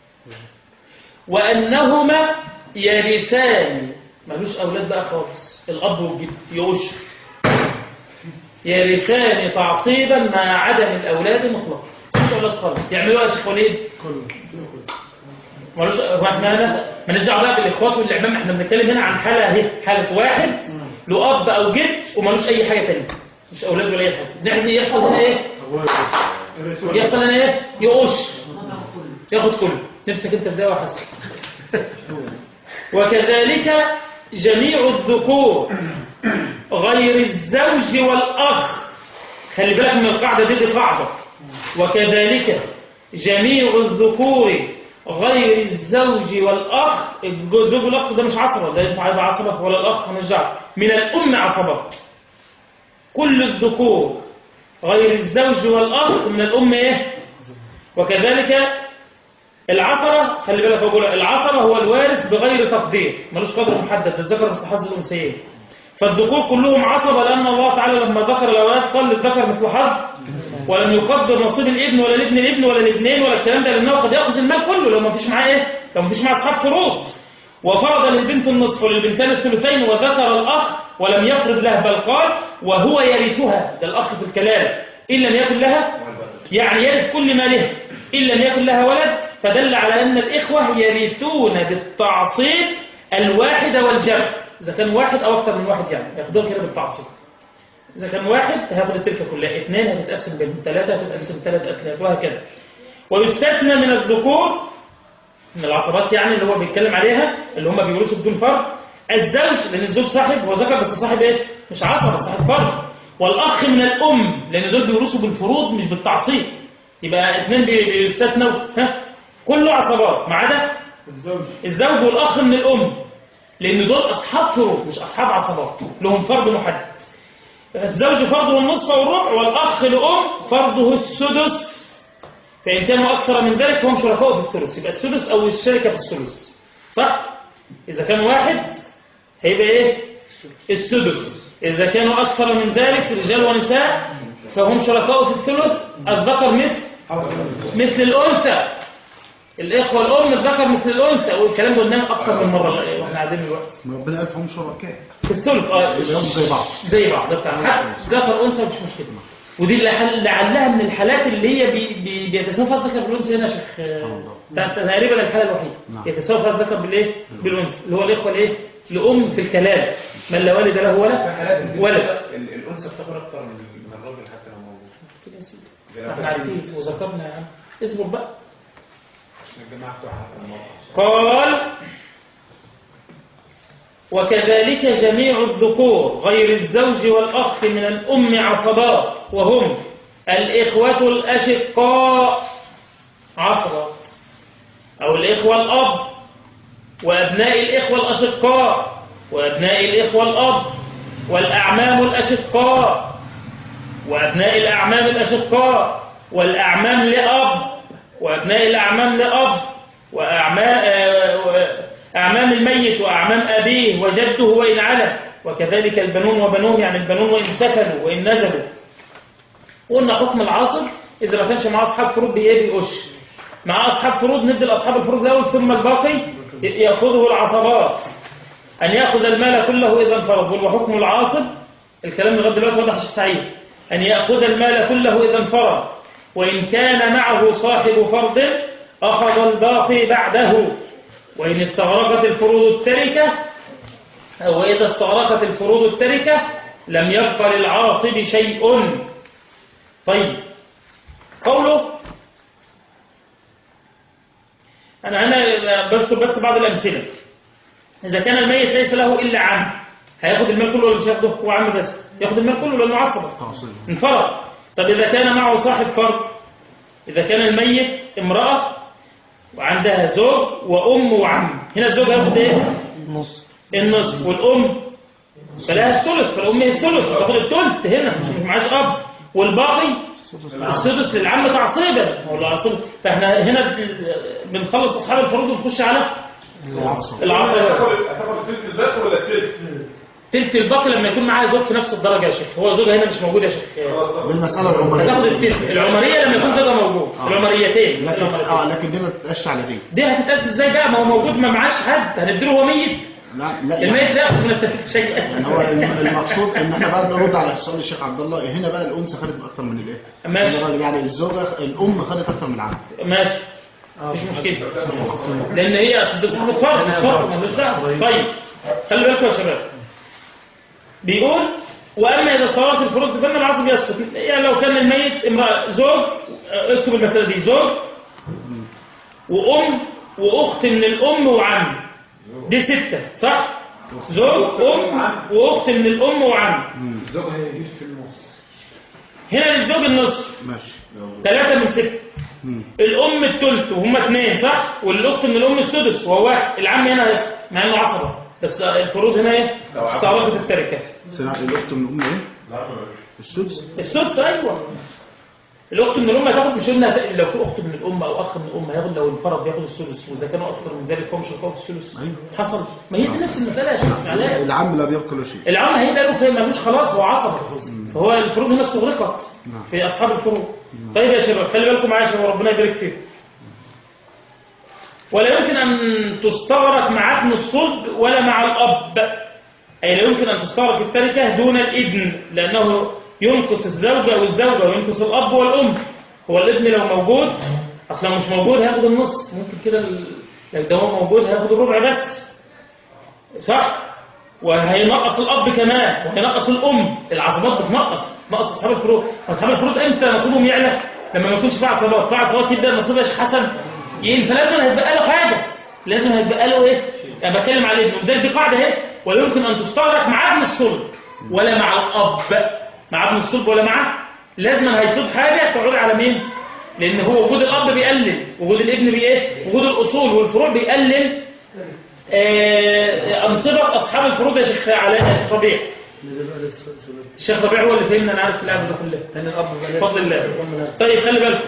وانهما يرثان ملوش اولاد بقى خالص الاب والجد يؤشر يرثان تعصيبا مع عدم الاولاد مطلقا مش اولاد خالص يعملوا ايه يا شيخ وليد ملوش هو احنا مالناش دعوه بقى بالاخوات والاعمام احنا بنتكلم هنا عن حاله اهي حاله واحد له اب او جد ومالوش اي حاجه ثانيه مش اولاد ولا اي حاجه نحن يحصل هنا ايه يحصل هنا ايه يقش ياخد كله نفسك انت في ده وحسن وكذلك جميع الذكور غير الزوج والأخ خلي بالك من القاعدة دي دي قاعدة وكذلك جميع الذكور غير الزوج والأخ الزوج والأخ ده مش عصبة ده ينفع يبقى عصبة ولا الأخ مش دعوة من الأم عصبة كل الذكور غير الزوج والأخ من الأم إيه وكذلك العصبة خلي بالك بقول العصبة هو الوارث بغير تقدير ملوش قدر محدد الذكر مثل حظ الأنثيين فالذكور كلهم عصبة لأن الله تعالى لما ذكر الأولاد قال للذكر مثل حظ ولم يقدر نصيب الابن ولا الابن الابن ولا الابنين ولا الكلام ده لأنه قد يأخذ المال كله لو ما فيش معاه إيه لو ما فيش معاه أصحاب فروض وفرض للبنت النصف وللبنتان الثلثين وذكر الأخ ولم يفرض له بل قال وهو يرثها ده الأخ في الكلام إن لم يكن لها يعني يرث كل ما له إن لم يكن لها ولد فدل على أن الإخوة يرثون بالتعصيب الواحد والجمع إذا كان واحد أو أكثر من واحد يعني ياخدوها كده بالتعصيب إذا كان واحد هياخد التركة كلها اثنين هتتقسم بين ثلاثة هتتقسم ثلاث أثلاث وهكذا ويستثنى من الذكور من العصبات يعني اللي هو بيتكلم عليها اللي هم بيورثوا بدون فرق الزوج لأن الزوج صاحب هو ذكر بس صاحب إيه؟ مش عصبة صاحب فرق والأخ من الأم لأن دول بيورثوا بالفروض مش بالتعصيب يبقى اثنين بي- بيستثنوا ها كله عصبات ما عدا الزوج الزوج والأخ من الأم لأن دول أصحاب فروض مش أصحاب عصبات لهم فرض محدد الزوج فرضه النصف والربع والأخ لأم فرضه السدس فإن كانوا أكثر من ذلك فهم شركاء في الثلث يبقى السدس أو الشركة في الثلث صح؟ إذا كان واحد هيبقى إيه؟ السدس إذا كانوا أكثر من ذلك رجال ونساء فهم شركاء في الثلث الذكر مثل مثل الأنثى الإخوة الأم الذكر مثل الأنثى والكلام ده قلناه أكثر من مرة وإحنا قاعدين دلوقتي ما ربنا قال فهم شركاء في الثلث اه يبقى هم زي بعض زي بعض ده بتاع حق ذكر انثى مش مشكله ودي اللي حل- لعلها من الحالات اللي هي بي بي بيتساوى فيها الذكر بالانثى هنا يا شيخ الله. ده تقريبا الحاله الوحيده نعم. يتساوى فيها الذكر بالايه بالانثى اللي هو الاخوه الايه لام في الكلام من لا والد له في ولا حالات البنت ولد ال- الانثى بتاخد اكتر من من الراجل حتى لو موجود كده يا سيدي. زي لو احنا كان عارفين وذكرنا يا عم اصبر بقى عشان الجماعه بتوع حتى الموقع قال وكذلك جميع الذكور غير الزوج والأخ من الأم عصبات وهم الإخوة الأشقاء عصبات أو الإخوة الأب وأبناء الإخوة الأشقاء وأبناء الإخوة الأب والأعمام الأشقاء وأبناء الأعمام الأشقاء والأعمام لأب وأبناء الأعمام لأب وأعمام الميت وأعمام أبيه وجده وإن علم وكذلك البنون وبنوه يعني البنون وإن سكنوا وإن نزلوا قلنا حكم العاصب إذا ما كانش معاه أصحاب فروض بإيه بيقش مع أصحاب فروض ندي لأصحاب الفروض الأول ثم الباقي يأخذه العصبات أن يأخذ المال كله إذا انفرض وحكم العاصب الكلام لغاية دلوقتي واضح يا شيخ سعيد أن يأخذ المال كله إذا انفرض وإن كان معه صاحب فرض أخذ الباقي بعده وإن استغرقت الفروض التركة أو إذا استغرقت الفروض التركة لم يبق للعاصب شيء طيب قوله أنا هنا بذكر بس بعض الأمثلة إذا كان الميت ليس له إلا عم هياخد المال كله ولا مش هياخده هو عم بس ياخد المال كله لأنه عصبة تعصيب انفرد طب إذا كان معه صاحب فرد إذا كان الميت امرأة وعندها زوج وأم وعم هنا الزوج هياخد إيه؟ نص النصف والأم فلها الثلث فالأم هي الثلث تاخد الثلث هنا مش مش معاش أب والباقي السدس للعم تعصيبا هو العصيب فاحنا هنا بنخلص أصحاب الفروض ونخش على العصب العصر هتاخد هتاخد التلت الباقي ولا التلت؟ تلت الباقي لما يكون معاه زوج في نفس الدرجة يا شيخ هو زوجها هنا مش موجود يا شيخ خلاص دي المسألة العمرية هتاخد التلت العمرية لما يكون زوجها موجود آه. العمريتين مش لكن اه العمريتين لكن دي ما بتتقاش على دي دي هتتقاس ازاي بقى ما هو موجود ما معاش حد هنديله هو ميت لا لا الميت يعني لا ياخذ من التفكير شيء يعني هو الم- المقصود ان احنا بقى بنرد على سؤال الشيخ عبد الله هنا بقى الانثى خدت اكتر من الايه؟ ماشي. الراجل يعني الزوجه الام خدت اكتر من العم ماشي مفيش مشكلة لأن هي أصل دي صحة فرد مش فرد مالوش دعوة طيب خلي بالكم يا شباب بيقول وأما إذا صارت الفروض فإن العصب يسقط يعني لو كان الميت امرأة زوج اكتب المسألة دي زوج وأم وأخت من الأم وعم دي ستة صح؟ زوج أم وأخت من الأم وعم الزوج هيجيب في النص هنا للزوج النصف ماشي ثلاثة من ستة مم. الأم التلت وهم اثنين صح والأخت من الأم السدس وهو واحد العم هنا هيسقط مع إنه عصبة بس الفروض هنا إيه؟ استعرضت التركة سنة الاخت من الام ايه؟ السدس السدس أيوه الأخت من الأم هتاخد مش قلنا هت- لو في أخت من الأم أو أخ من الأم هياخد لو انفرد بياخد السدس وإذا كانوا أكثر من ذلك فهم شركاء في السدس أيوه. حصل ما هي دي نفس المسألة يا شيخ علاء العم لا بيبقى له شيء العم هيبقى له فهم ملوش خلاص هو عصبي فهو الفروض هنا استغرقت نعم. في أصحاب الفروض طيب يا شباب خلي بالكم معايا يا شباب ربنا يبارك فيكم ولا يمكن أن تستغرق مع ابن الصلب ولا مع الأب أي لا يمكن أن تستغرق التركة دون الابن لأنه ينقص الزوجة والزوجة وينقص الأب والأم هو الابن لو موجود أصلا مش موجود هياخد النص ممكن كده ال- لو ده هو موجود هياخد الربع بس صح وهينقص الأب كمان وهينقص الأم العصبات بتنقص نقص أصحاب الفروض أصحاب الفروض إمتى نصيبهم يعلى لما ما يكونش في عصبات في عصبات يبدأ نصيب يا شيخ حسن يقل فلازم هيتبقى له حاجة لازم هيتبقى له إيه أنا بتكلم على ابنه لذلك دي قاعدة اهي ولا يمكن أن تستغرق مع ابن الصلب ولا مع الأب مع ابن الصلب ولا معه لازم هيفيض حاجة تعود على مين لأن هو وجود الأب بيقلل وجود الابن بإيه وجود الأصول والفروع بيقلل آه، أنصبة أصحاب الفروض يا شيخ علاء يا شيخ ربيع اللي بقى لسه سؤال الشيخ ربيع هو اللي فهمنا أنا عارف اللعبة ده كلها لأن الأب بقى بفضل الله طيب خلي بالكم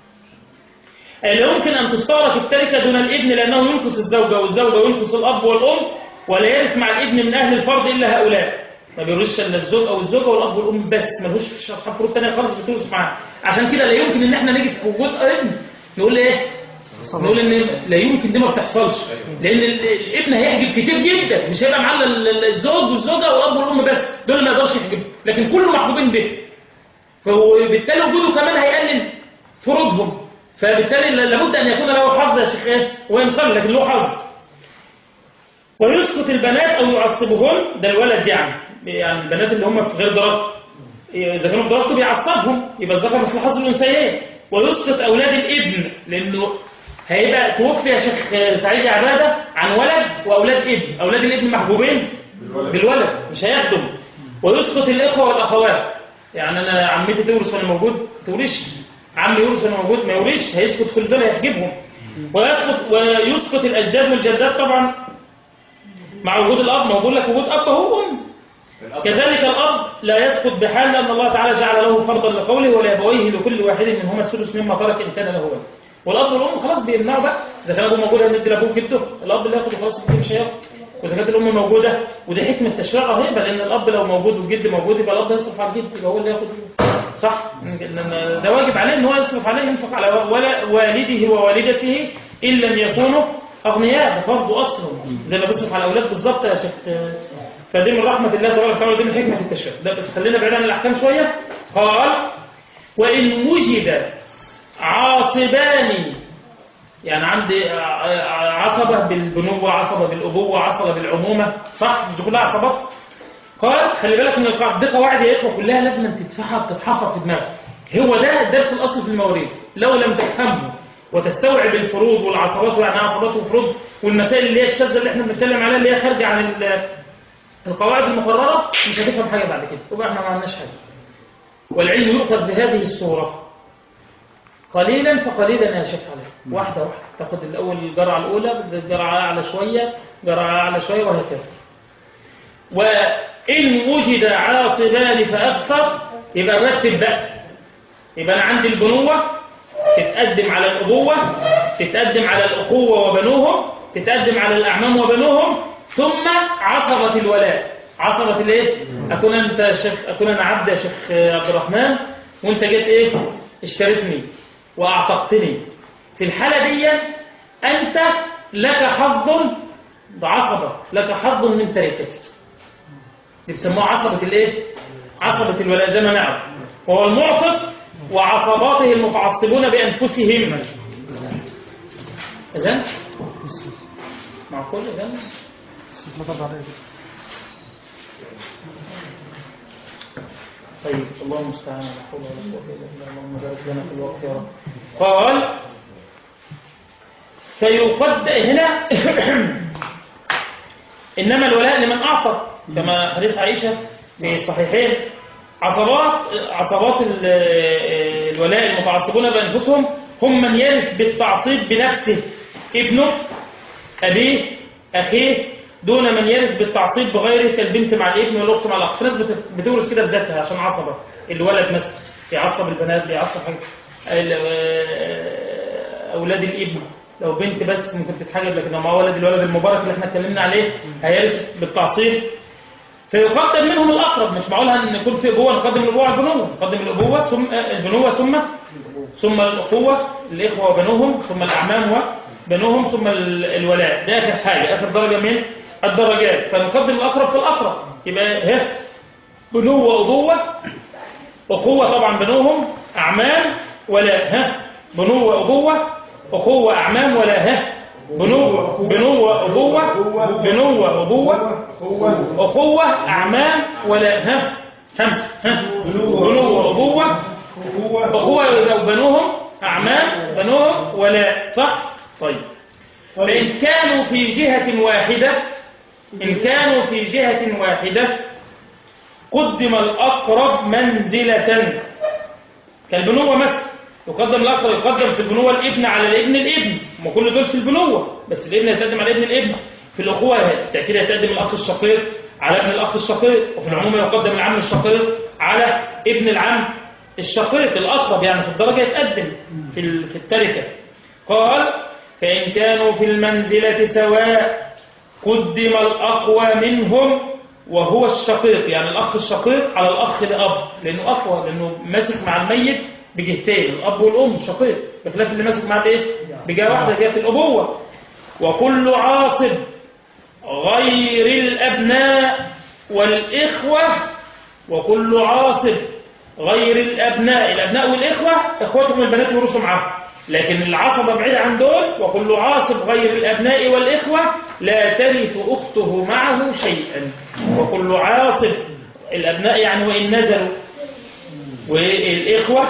آه، لا يمكن أن تستغرق التركة دون الابن لأنه ينقص الزوجة والزوجة وينقص الأب والأم ولا يرث مع الابن من أهل الفرض إلا هؤلاء ما بيرثش إلا الزوج أو الزوجة والأب والأم بس ملوش فيش أصحاب فروض تانية خالص بتورث معاه عشان كده لا يمكن إن إحنا نيجي في وجود ابن نقول إيه؟ نقول إن لا يمكن دي ما بتحصلش لأن ال- الابن هيحجب كتير جدا مش هيبقى معاه إلا ال- الزوج والزوجة والأب والأم بس دول ما يقدرش يحجب لكن كله محبوبين به فبالتالي وجوده كمان هيقلل فروضهم فبالتالي لابد أن يكون له حظ يا شيخ إيه؟ وينقل لكن له حظ ويسقط البنات أو يعصبهن ده الولد يعني يعني البنات اللي هم في غير درجته إذا كانوا في درجته بيعصبهم يبقى الذكر مثل حظ الأنثيين ويسقط أولاد الابن لأنه هيبقى توفي يا شيخ سعيد عبادة عن ولد وأولاد ابن أولاد الابن محبوبين بالولد مش هيخدم ويسقط الإخوة والأخوات يعني أنا عمتي تورث وأنا موجود تورثش عمي يورث وأنا موجود ما يورثش هيسقط كل دول هيحجبهم ويسقط ويسقط الأجداد والجدات طبعا مع وجود الأب ما بقول لك وجود أب هو أم كذلك الأب لا يسقط بحال لأن الله تعالى جعل له فرضا لقوله ولأبويه لكل واحد منهما السدس مما ترك إن كان له ولد والاب والام خلاص بيمنعوا بقى اذا كان ابوه موجود هندي لابوه جده الاب اللي ياخد خلاص الجد مش هياخد واذا كانت الام موجوده ودي حكمه تشريع رهيبه لان الاب لو موجود والجد موجود يبقى الاب يصرف على الجد يبقى هو اللي ياخد صح لأن ده واجب عليه ان هو يصرف عليه ينفق على ولا والده ووالدته ان لم يكونوا اغنياء ده فرضه اصلا زي ما بيصرف على الاولاد بالظبط يا شيخ فدي من رحمه الله تبارك وتعالى ودي من حكمه التشريع ده بس خلينا بعيد عن الاحكام شويه قال وان وجد عاصبان يعني عندي عصبة بالبنوة عصبة بالأبوة عصبة بالعمومة صح مش دي كلها عصبات قال خلي بالك من القاعدة دي قواعد يا إخوة كلها لازم تتفحر تتحفر في دماغك هو ده الدرس الأصل في المواريث لو لم تفهمه وتستوعب الفروض والعصبات يعني عصبات وفروض والمسائل اللي هي الشاذة اللي احنا بنتكلم عليها اللي هي خارجة عن ال- القواعد المقررة مش هتفهم حاجة بعد كده وبقى احنا ما عملناش حاجة والعلم يؤخذ بهذه الصورة قليلا فقليلا يا شيخ علي واحدة واحدة تاخد الأول الجرعة الأولى الجرعة أعلى شوية جرعة أعلى شوية وهكذا وإن وجد عاصبان فأكثر يبقى نرتب بقى يبقى أنا عندي البنوة تتقدم على الأبوة تتقدم على الأخوة وبنوهم تتقدم على الأعمام وبنوهم ثم عصبة الولاء عصبة الايه؟ أكون أنت شيخ أكون أنا عبد يا شيخ عبد الرحمن وأنت جيت إيه؟ اشتريتني وأعتقتني في الحالة دي أنت لك حظ بعصبة لك حظ من تركتك دي بيسموها عصبة الايه؟ عصبة الولاء زي ما نعرف وهو المعتق وعصباته المتعصبون بأنفسهم أذن؟ معقول أذن؟ طيب الله المستعان لا حول ولا قوة إلا بالله اللهم بارك لنا في الوقت يا رب قال فيقد هنا إنما الولاء لمن أعطى كما حديث عائشة في الصحيحين عصبات عصبات ال- الولاء المتعصبون بأنفسهم هم من يرث بالتعصيب بنفسه ابنه أبيه أخيه دون من يرث بالتعصيب بغيره كالبنت مع الابن والأخت مع الأخ في ناس بت- بتورث كده بذاتها عشان عصبة الولد مثلا يعصب البنات بيعصب حاجة ال- أولاد الابن لو بنت بس ممكن تتحجب لكن لو مع ولد الولد المبارك اللي احنا اتكلمنا عليه هيرث بالتعصيب فيقدم منهم الأقرب مش معقول ان يكون في أبوة نقدم الأبوة على البنوة نقدم الأبوة ثم البنوة ثم ثم الأخوة الإخوة وبنوهم ثم الأعمام وبنوهم ثم ال- الولاء ده آخر حاجة آخر درجة من الدرجات فنقدم الأقرب في الأقرب يبقى ها بنوة أبوة أخوة طبعا بنوهم أعمام ولا ها بنوة أبوة أخوة أعمام ولا ها بنوة بنوة أبوة بنوة أبوة أخوة أعمام ولا ها خمسة ها بنوة أبوة أخوة بنوهم أعمام بنوهم ولا صح طيب فإن كانوا في جهة واحدة إن كانوا في جهة واحدة قدم الأقرب منزلة كالبنوة مثلا يقدم الأقرب يقدم في البنوة الابن على الابن الابن هم كل دول في البنوة بس الابن يتقدم على ابن الابن في الأخوة بالتأكيد يتقدم الأخ الشقيق على ابن الأخ الشقيق وفي العموم يقدم العم الشقيق على ابن العم الشقيق الأقرب يعني في الدرجة يتقدم في ال- في التركة قال فإن كانوا في المنزلة سواء قدم الأقوى منهم وهو الشقيق يعني الأخ الشقيق على الأخ الأب لأنه أقوى لأنه ماسك مع الميت بجهتين الأب والأم شقيق بخلاف اللي ماسك مع الإيه؟ بجهة واحدة جهة الأبوة وكل عاصب غير الأبناء والإخوة وكل عاصب غير الأبناء الأبناء والإخوة إخوتهم البنات يورثوا معاهم لكن العصبة بعيد عن دول وكل عاصب غير الأبناء والإخوة لا ترث أخته معه شيئا وكل عاصب الأبناء يعني وإن نزلوا والإخوة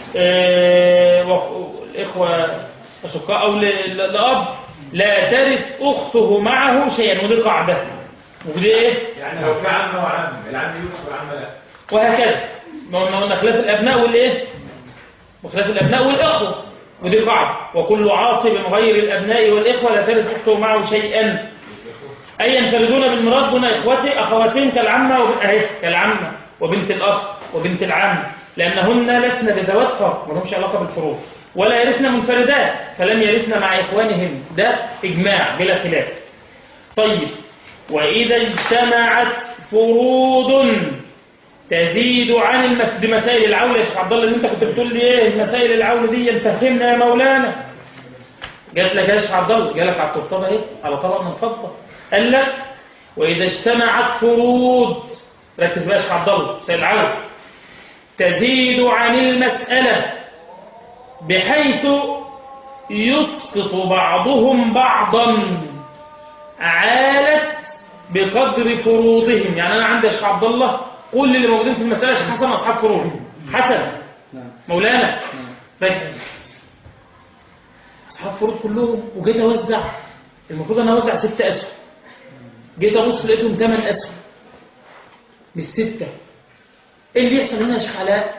آه، والإخوة أشقاء أو ل- ل- لأب لا ترث أخته معه شيئا ودي قاعدة ودي إيه؟ يعني لو في عم وعم العم يورث والعم لا وهكذا ما قلنا قلنا خلاف الأبناء والإيه وخلاف الأبناء والإخوة ودي قاعدة وكل عاصب غير الأبناء والإخوة لا ترث أخته معه شيئا أي ينفردون بالمراد دون إخوته أخواتهم كالعمة وب... أهي كالعمة وبنت الأخ وبنت العم لأنهن لسن بذوات فرق ما لهمش علاقة بالفروض ولا يرثن منفردات فلم يرثن مع إخوانهم ده إجماع بلا خلاف طيب وإذا اجتمعت فروض تزيد عن المس... دي مسائل العولة يا شيخ عبد الله اللي انت كنت بتقول لي ايه مسائل العولة دي نفهمنا يا مولانا جات لك يا شيخ عبد الله جالك على الطبطبة ايه على طبق من فضة قال لك وإذا اجتمعت فروض ركز بقى يا شيخ عبد الله مسائل العولة تزيد عن المسألة بحيث يسقط بعضهم بعضا عالت بقدر فروضهم يعني أنا عندي يا شيخ عبد الله كل اللي موجودين في المسألة يا شيخ حسن أصحاب فروض حسن مولانا ركز أصحاب فروض كلهم وجيت أوزع المفروض أنا أوزع ست أسهم جيت أبص لقيتهم ثمان أسهم مش ستة إيه اللي يحصل هنا يا شيخ علاء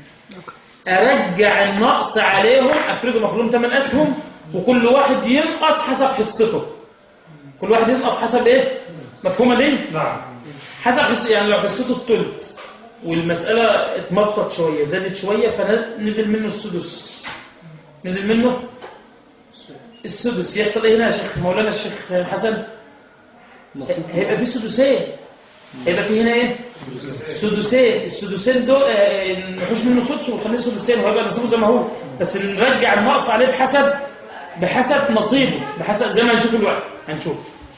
أرجع النقص عليهم أفرضهم أخلهم ثمان أسهم وكل واحد ينقص حسب حصته كل واحد ينقص حسب إيه مفهومة دي؟ نعم حسب حس... يعني لو حسيته التلت والمسألة اتمطت شوية زادت شوية فنزل منه السدس نزل منه السدس يحصل ايه هنا يا شيخ مولانا الشيخ حسن هيبقى في سدسين هيبقى في هنا ايه سدسين السدسين دول آه، نحوش منه سدس ونخليه سدسين وهيبقى نصيبه زي ما هو بس نرجع النقص عليه بحسب بحسب نصيبه بحسب زي ما هنشوف الوقت هنشوف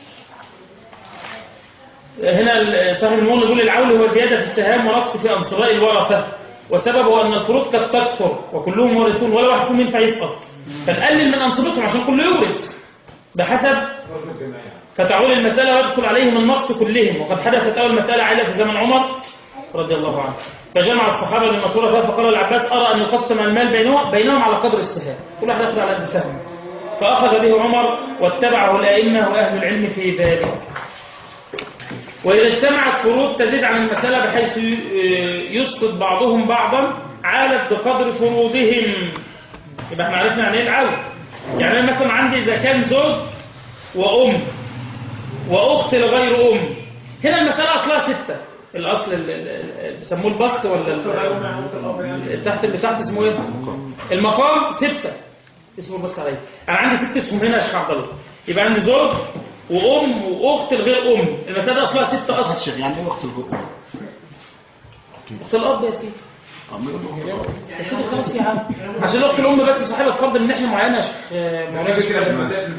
هنا صاحب المول يقول العول هو زيادة في السهام ونقص في أنصراء الورثة وسببه أن الفروض قد تكثر وكلهم ورثون ولا واحد فيهم ينفع يسقط فنقلل من أنصبتهم عشان كله يورث بحسب فتعول المسألة ويدخل عليهم النقص كلهم وقد حدثت أول مسألة عائلة في زمن عمر رضي الله عنه فجمع الصحابة للمشورة فيها فقال العباس أرى أن يقسم المال بينهم, بينهم على قدر السهام كل واحد يأخذ على قد سهم فأخذ به عمر واتبعه الأئمة وأهل العلم في ذلك وإذا اجتمعت فروض تزيد عن المسألة بحيث يسقط بعضهم بعضا عالت بقدر فروضهم يبقى احنا عرفنا يعني ايه العول يعني أنا مثلا عندي إذا كان زوج وأم وأخت لغير أم هنا المسألة أصلها ستة الأصل ال- ال- ال- بيسموه البسط ولا ال- تحت اللي تحت اسمه ايه المقام ستة اسمه بس عليه أنا عندي ست اسهم هنا يا شيخ عبد الله يبقى عندي زوج وأم وأخت لغير أم المسألة أصلها ستة أصل الشيخ يعني ايه اخت الغرب أخت الأب يا سيدي اما يقول له اخت الغرب يا سيدي خلاص يا عم عشان أخت الأم بس صاحبة فرض من ناحية معينة يا شيخ آه، مولانا كده في شيخ. المسائل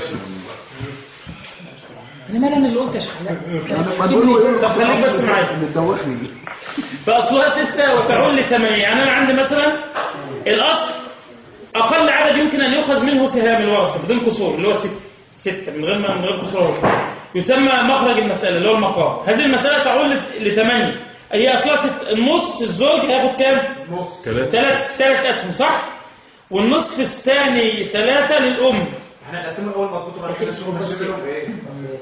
أنا مالي أنا اللي قلت يا شيخ علاء يعني ما تقول له يقول طب خليك بس معايا اللي تدوخني فأصلها ستة وتعول لثمانية يعني أنا عندي مثلا الأصل أقل عدد يمكن أن يؤخذ منه سهام الورثة بدون كسور اللي هو ستة ستة من غير من غير كسور يسمى مخرج المسألة اللي هو المقام هذه المسألة تعول لت- لثمانية هي أصلها ست النص الزوج هياخد كام؟ نص ثلاثة ثلاث ثلاث أسهم صح؟ والنصف الثاني ثلاثة للأم احنا هنقسمه الاول مظبوط وبعد كده نشوف بص. هنعمل في ايه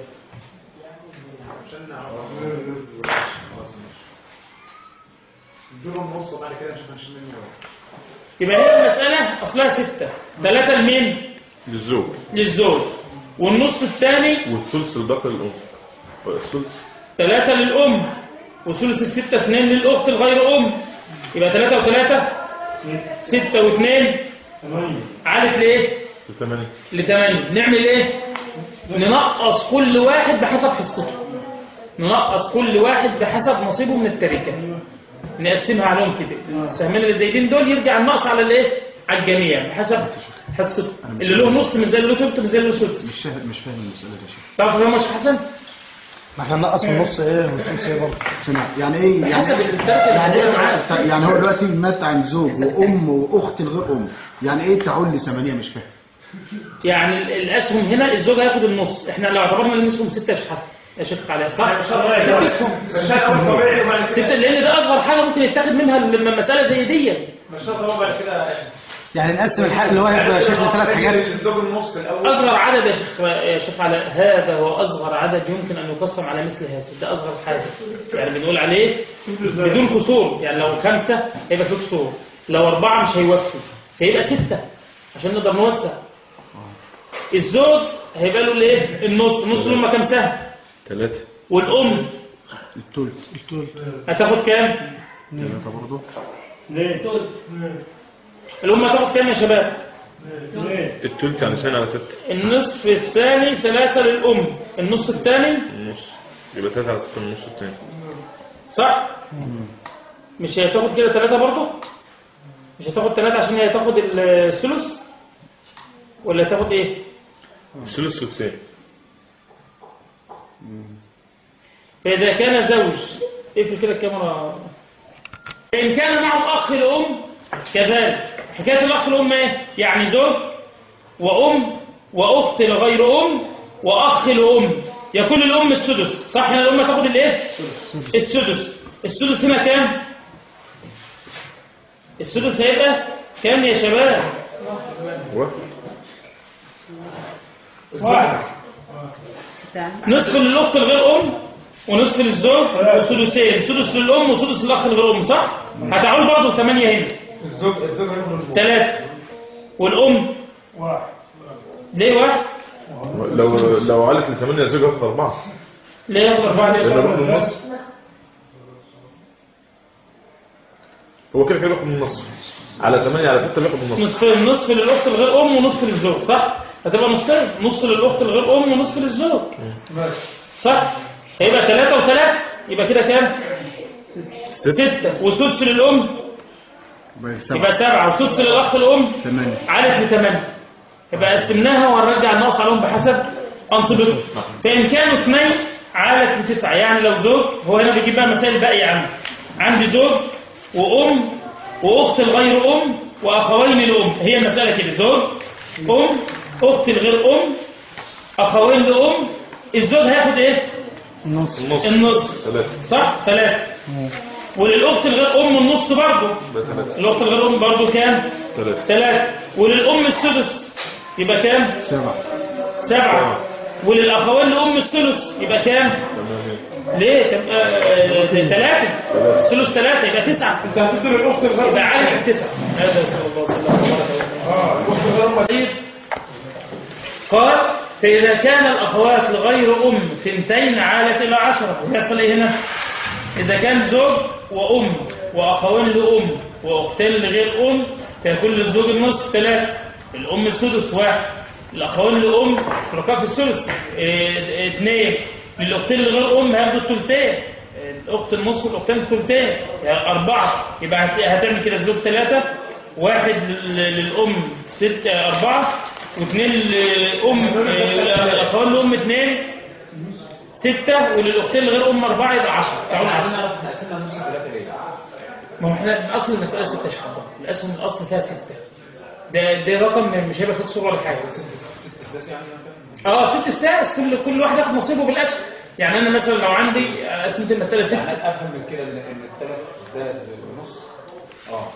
عشان نعرف خلاص ماشي نديله النص وبعد كده نشوف هنشيل منه ايه يبقى هي المسألة أصلها ستة ثلاثة لمين؟ للزوج للزوج والنص الثاني والثلث الباقي للأم الثلث ثلاثة للأم وثلث الستة اثنين للأخت الغير أم يبقى ثلاثة وثلاثة ستة واثنين ثمانية عالت لإيه؟ ثمانية لثمانية نعمل إيه؟ ننقص كل واحد بحسب حصته ننقص كل واحد بحسب نصيبه من التركة نقسمها عليهم كده السهمين اللي زايدين دول يرجع النقص على الإيه؟ على الجميع بحسب حصته اللي له نص مش زي اللي له ثلث مش زي اللي له سدس مش فاهم مش فاهم المسألة دي يا شيخ تعرف يا مش حسن؟ ما احنا نقص في النص ايه والثلث ايه برضه سمع يعني ايه يعني حسب إيه- التركة يعني اللي ايه معاه. تع- يعني هو دلوقتي مات عن زوج وام واخت الغير ام يعني ايه تعول لثمانية مش فاهم يعني ال- الاسهم هنا الزوج هياخد النص احنا لو اعتبرنا ان اسهم ستة يا شيخ حسن يا شيخ علاء صح ست اسهم بس ده اول طبيعي وبعد ستة كده لان ده اصغر حاجه ممكن يتاخد منها لما مساله زي دي مش شرط هو بعد كده يعني نقسم الحق اللي هو هيبقى شيخ لثلاث حاجات الزوج النص الاول اصغر عدد يا شيخ يا شيخ علاء هذا هو اصغر عدد يمكن ان يقسم على مثل هذا ده اصغر حاجه يعني بنقول عليه بدون كسور يعني لو خمسه هيبقى في كسور لو اربعه مش هيوفي فيبقى سته عشان نقدر نوسع الزوج هيبقى له الايه النص النص له كام سهم ثلاثة والام التلت هتاخد كام ثلاثة برضه ليه؟ الأم هتاخد كام يا شباب اثنين التلت يعني اثنين على ستة النصف الثاني ثلاثة للأم النص الثاني النص يبقى تلاتة على ستة النص التاني صح مش هي تاخد كده ثلاثة برضه مش هتاخد ثلاثة عشان هي تاخد الثلث ولا تاخد ايه الثلث سدسين فإذا كان زوج اقفل كده الكاميرا فإن كان معه أخ لأم كذلك حكاية الأخ لأم إيه؟ يعني زوج وأم وأخت لغير أم وأخ لأم يكون الأم السدس صح هنا الأم تاخد الإيه؟ السدس السدس هنا كام؟ السدس هيبقى كام يا شباب؟ واحد واحد نصف للأخت الغير أم ونصف للزوج وسدسين سدس للأم وسدس للأخ الغير أم صح؟ هتعول برضه ثمانية هنا الزوج الزوج هياخد الفوق ثلاثة والأم واحد ليه واحد؟ لو لو علت لثمانية زوج هاخد أربعة ليه ياخد أربعة لأن ليه؟ باخد النص هو كده كده بياخد النص على ثمانية على ستة بياخد النص نصفين نصف للأخت الغير أم ونصف للزوج صح؟ هتبقى نصفين نص للأخت الغير أم ونصف للزوج صح؟ هيبقى ثلاثة وثلاثة يبقى كده كام؟ ستة ستة وسدس للأم يبقى سبعة يبقى سبعة وسدس للأخت الأم ثمانية عدد لثمانية يبقى قسمناها وهنرجع الناقص عليهم بحسب أنصبتهم فإن كانوا اثنين عالت لتسعة يعني لو زوج هو هنا بيجيب بقى مسائل باقية عندي عندي زوج وأم وأخت الغير أم وأخوين لأم هي المسألة كده زوج أم أخت الغير أم أخوين لأم الزوج هياخد إيه؟ النص النص ثلاثة صح؟ ثلاثة وللأخت الغير أم النص برضه يبقى ثلاثة الأخت الغير أم برضه كام؟ ثلاثة ثلاثة وللأم السدس يبقى كام؟ سبعة سبعة وللأخوين لأم الثلث يبقى كام؟ ثمانية ليه؟ تبقى آه، ثلاثة الثلث ثلاثة يبقى تسعة انت هتدي الاخت الغير يبقى عارف التسعة هذا صلى الله عليه وسلم اه الاخت الغير طيب قال فإذا كان الأخوات لغير أم ثنتين عالت إلى عشرة يحصل إيه هنا؟ إذا كان زوج وأم وأخوين لأم وأختين لغير أم فيكون للزوج النصف ثلاثة الأم السدس واحد الأخوين لأم شركاء في الثلث إيه، اثنين للأختين لغير أم هياخدوا الثلثين الأخت النصف والأختين الثلثين يعني أربعة يبقى هت- هتعمل كده الزوج ثلاثة واحد لل- للأم ست أربعة واثنين للأم آه، الأخوين لأم اثنين ستة وللأختين لغير أم أربعة يبقى عشرة تعالوا عشرة نعرف نقسمها نص ثلاثة ليه؟ ما هو احنا اصل المسألة ستة شهر الأسهم الأصل فيها ستة ده ده رقم مش هيبقى فيه قصور ولا حاجة بس يعني مثلا اه ست استاس كل كل واحد ياخد نصيبه بالأسهم يعني أنا مثلا لو عندي قسمت المسألة يعني ستة افهم من كده ان ان الثلاث داس ونص اه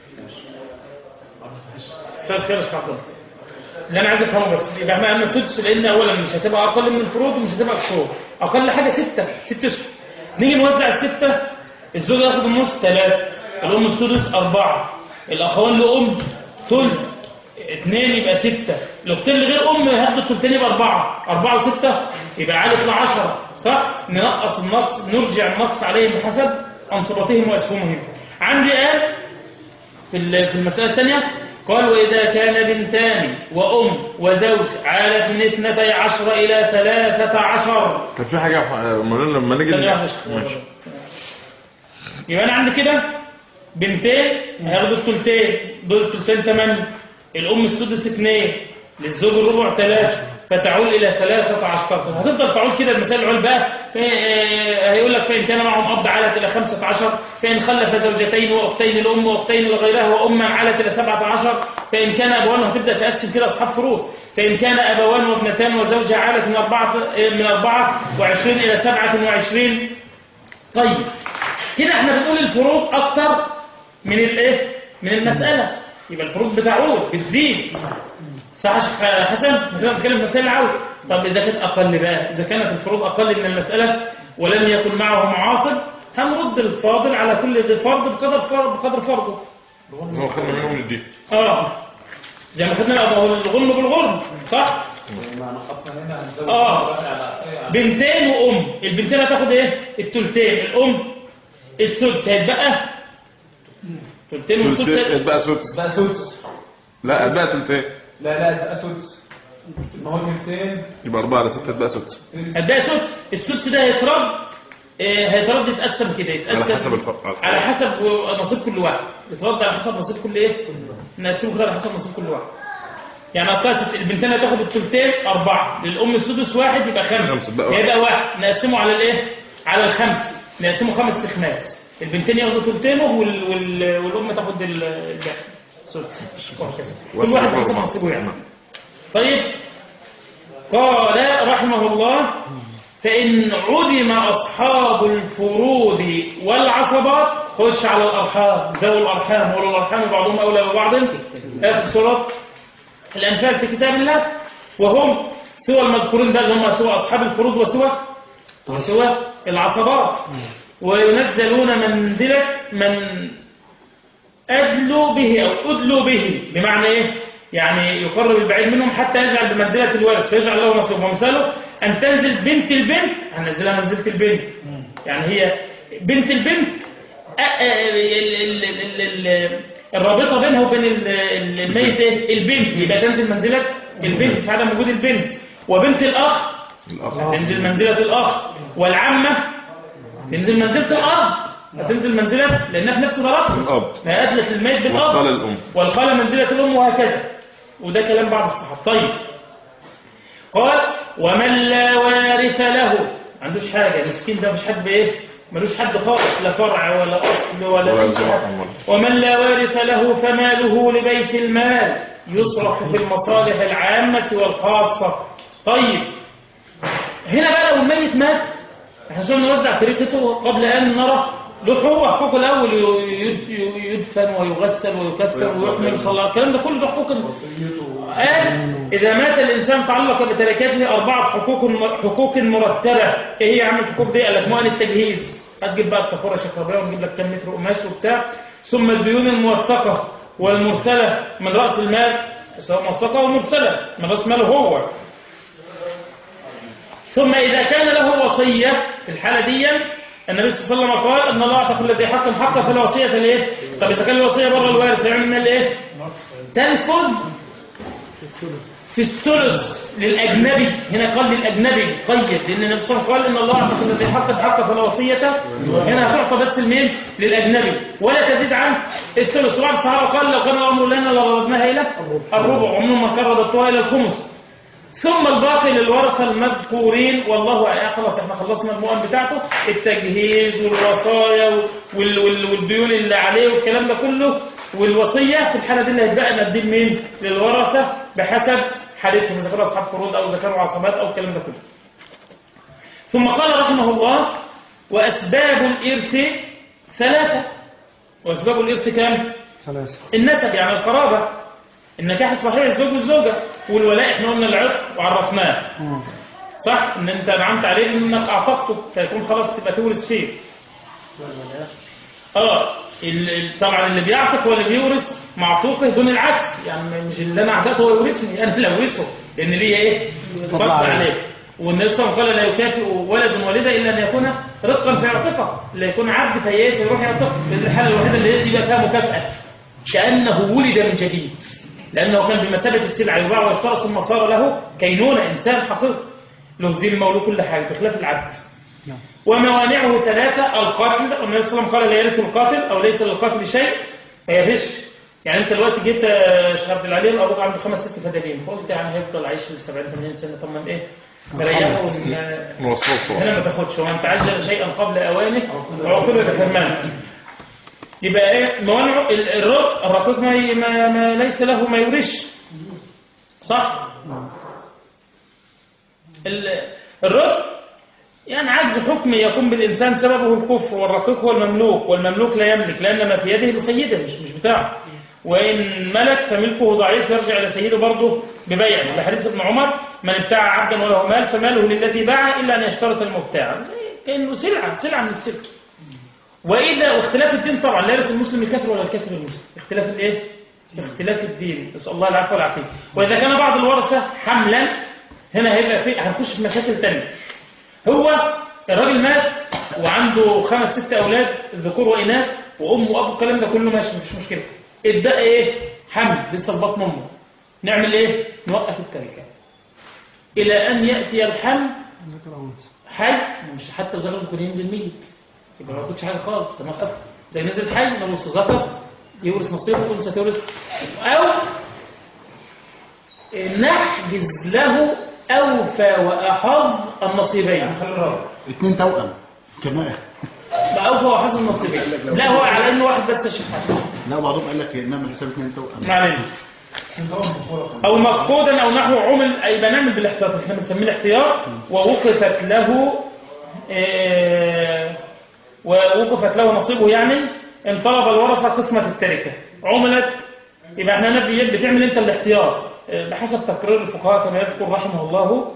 سؤال خير اشرح لكم اللي انا عايز افهمه بس يبقى احنا قلنا سدس لان اولا مش هتبقى اقل من الفروض ومش هتبقى قصور اقل حاجه سته ست اسهم نيجي نوزع السته الزوج ياخد النص ثلاثه الام السدس اربعه الاخوان لام ثلث اثنين يبقى سته الاختين لغير ام هياخدوا الثلثين يبقى اربعه اربعه وسته يبقى عالف ل 10 صح ننقص النقص نرجع النقص عليهم بحسب انصبتهم واسهمهم عندي قال في ال- في المسألة الثانية قال وإذا كان بنتان وأم وزوج عالت من اثنتي عشر إلى ثلاثة عشر كان في حاجة آه، مولانا لما نيجي ثانية واحدة شكرا. ماشي يبقى أنا عندي كده بنتين هياخدوا الثلثين دول الثلثين ثمانية الأم السدس اثنين للزوج الربع ثلاثة فتعول إلى ثلاثة عشر هتفضل تعول كده المثال العول بقى في- آه، هيقول لك فإن كان معهم أب علت إلى خمسة عشر فإن خلف زوجتين وأختين الأم وأختين لغيرها وأما علت إلى سبعة عشر فإن كان أبوان هتبدأ تقسم كده أصحاب فروض فإن كان أبوان وابنتان وزوجة علت من أربعة آه، من أربعة وعشرين إلى سبعة وعشرين طيب كده احنا بنقول الفروض اكتر من الايه من المساله يبقى الفروض بتعود بتزيد صح يا شيخ حسن احنا كده بنتكلم في مسائل العود طب اذا كانت اقل بقى اذا كانت الفروض اقل من المساله ولم يكن معه معاصر هنرد الفاضل على كل فرد بقدر فرد بقدر فرضه هو خدنا منهم للدين اه زي ما خدنا الأب- الغنم بالغرم صح ما نقصنا هنا هنزود آه. بقى على على- بنتين وام البنتين هتاخد ايه التلتين الام السدس هيتبقى تلتين والسدس تلتين بقى سدس بقى سدس لا بقى تلتين لا لا تبقى سدس ما هو تلتين يبقى 4 على 6 بقى سدس هتبقى سدس السدس ده هيترد آه، هيترد يتقسم كده يتقسم على حسب الفرق على حسب نصيب كل واحد يترد على حسب نصيب كل ايه نقسمه كده على حسب نصيب كل واحد يعني اصلا ست- البنتين هتاخد الثلثين اربعه للام السدس واحد يبقى خمسه خمسة بقى واحد. يبقى واحد نقسمه على الايه على الخمسه نقسمه خمس تخماس البنتين ياخدوا ثلثينه وال... وال... والام تاخد ال- الباقي سدس وهكذا كل واحد حسب نصيبه يعني طيب قال رحمه الله فإن عدم أصحاب الفروض والعصبات خش على الأرحام ذوي الأرحام ولو الأرحام بعضهم أولى ببعض آخر سورة الأنفال في كتاب الله وهم سوى المذكورين ده اللي هم سوى أصحاب الفروض وسوى وسوى العصبات وينزلون منزلة من أدلوا به أو أدلوا به بمعنى إيه؟ يعني يقرب البعيد منهم حتى يجعل بمنزلة الوارث فيجعل له نصيب ومثاله أن تنزل بنت البنت هننزلها منزلة البنت يعني هي بنت البنت أ- أ- ال- ال- ال- ال- الرابطة بينها وبين ال- ال- الميت إيه؟ البنت يبقى تنزل منزلة البنت في عدم وجود البنت وبنت الأخ الأخ تنزل منزلة الأخ والعمة تنزل منزلة الأب هتنزل منزلة لأنها في نفس درجته الأب ما أدلت الميت بالأب والخالة الأم والخالة منزلة الأم وهكذا وده كلام بعض الصحابة طيب قال ومن لا وارث له ما عندوش حاجة مسكين ده مش حد بإيه ملوش حد خالص لا فرع ولا أصل ولا ولا أي زرع حاجة. ولا- ومن لا وارث له فماله لبيت المال يصرف في المصالح العامة والخاصة طيب هنا بقى لو الميت مات احنا عشان نوزع تركته قبل أن نرى له حقوق حقوق الأول ي- ي- يدفن ويغسل ويكسر ويحمل صلاة الكلام ده كله ده حقوق قال إذا مات الإنسان تعلق بتركته أربعة حقوق حقوق مرتبة إيه هي يا عم الحقوق دي؟ قال لك مؤن التجهيز هتجيب بقى الكفارة شكربية ونجيب لك كم متر قماش وبتاع ثم الديون الموثقة والمرسلة من رأس المال سواء موثقة ومرسلة من رأس ماله هو ثم إذا كان له وصية في الحالة دي النبي صلى الله عليه وسلم قال أن الله أعطى كل ذي حق حقه في الوصية ليه؟ طب إذا كان الوصية بره الوارث هيعمل منها إيه؟ تنفذ في الثلث للأجنبي هنا قال للأجنبي قيد لأن النبي صلى الله عليه وسلم قال إن الله أعطى كل ذي حق حقه في الوصية هنا هتعطى بس المين للأجنبي ولا تزيد عن الثلث وبعض الصحابة قال لو كان الأمر لنا لرددناها إلى الربع ومنهم من كان رددتها إلى الخمس ثم الباقي للورثة المذكورين والله يعني خلاص احنا خلصنا المؤن بتاعته التجهيز والوصايا وال وال والديون اللي عليه والكلام ده كله والوصية في الحالة دي اللي هيتبقى نديه مين للورثة بحسب حالتهم إذا كانوا أصحاب فروض أو إذا كانوا عصبات أو الكلام ده كله ثم قال رحمه الله وأسباب الإرث ثلاثة وأسباب الإرث كام؟ ثلاثة النسب يعني القرابة النكاح الصحيح الزوج والزوجة والولاء احنا قلنا العتق وعرفناه صح ان انت نعمت عليه انك اعتقته فيكون خلاص تبقى تورث فيه اه ال- ال- طبعا اللي بيعتق هو اللي بيورث معطوقه دون العكس يعني مش اللي انا اعتقته هو يورثني انا اللي اورثه لان ليا ايه فضل عليه والنبي صلى الله عليه وسلم قال لا يكافئ ولد والده الا ان يكون رقا فيعتقه لا يكون عبد فايه فيروح يعتقه لأن الحاله الوحيده اللي يبقى فيها مكافاه كانه ولد من جديد لانه كان بمثابه السلعه يباع ويشترى ثم صار له كينونه انسان حقيقي له زي المولود كل حاجه بخلاف العبد وموانعه ثلاثة القتل والنبي صلى الله عليه وسلم قال لا يرث القاتل أو ليس للقاتل شيء فيفش يعني أنت دلوقتي جيت يا شيخ عبد العليم أبوك عنده خمس ست فدادين فقلت يعني هيفضل عايش ل 70 80 سنة طب ما إيه مريحه ون- نوصله هنا ما تاخدش ومن تعجل شيئا قبل أوانه وعقوبة بحرمانه يبقى إيه موانع ال- الرق الرقيق ما, ي- ما, ما ليس له ما يورش صح ال- الرق يعني عجز حكمي يكون بالإنسان سببه الكفر والرقيق هو المملوك والمملوك لا يملك لأن ما في يده لسيده مش مش بتاعه وإن ملك فملكه ضعيف يرجع إلى سيده برضه ببيع لحديث ابن عمر من ابتاع عبدا وله مال فماله للذي باع إلا أن يشترط المبتاع زي كأنه سلعة سلعة من السلع وإذا واختلاف الدين طبعا لا يرث المسلم الكافر ولا الكافر المسلم اختلاف الإيه؟ اختلاف الدين نسأل الله العفو والعافية وإذا كان بعض الورثة حملا هنا هيبقى في هنخش في مشاكل تانية هو الراجل مات وعنده خمس ست أولاد ذكور وإناث وام واب الكلام ده كله ماشي مفيش مشكله ابدا ايه حمل لسه في بطن امه نعمل ايه نوقف التركه الى ان ياتي الحمل حي مش حتى ذكر يكون ينزل ميت يبقى ما ياخدش حاجه خالص لما نوقفه زي نزل حي نورث ذكر يورث نصيبه وانثى تورث او نحجز له اوفى واحظ النصيبين اتنين توأم كمان بقى اوفى واحظ النصيبين لا هو على انه واحد بس الشحات لا بعضهم قال لك انما الحساب اتنين توأم ما علينا او مفقودا او نحو عمل اي بنعمل بالاحتياط احنا بنسميه الاحتياط ووقفت له آه، ووقفت له نصيبه يعني ان طلب الورثه قسمه التركه عملت يبقى احنا نبي بتعمل انت الاحتياط آه، بحسب تقرير الفقهاء كما يذكر رحمه الله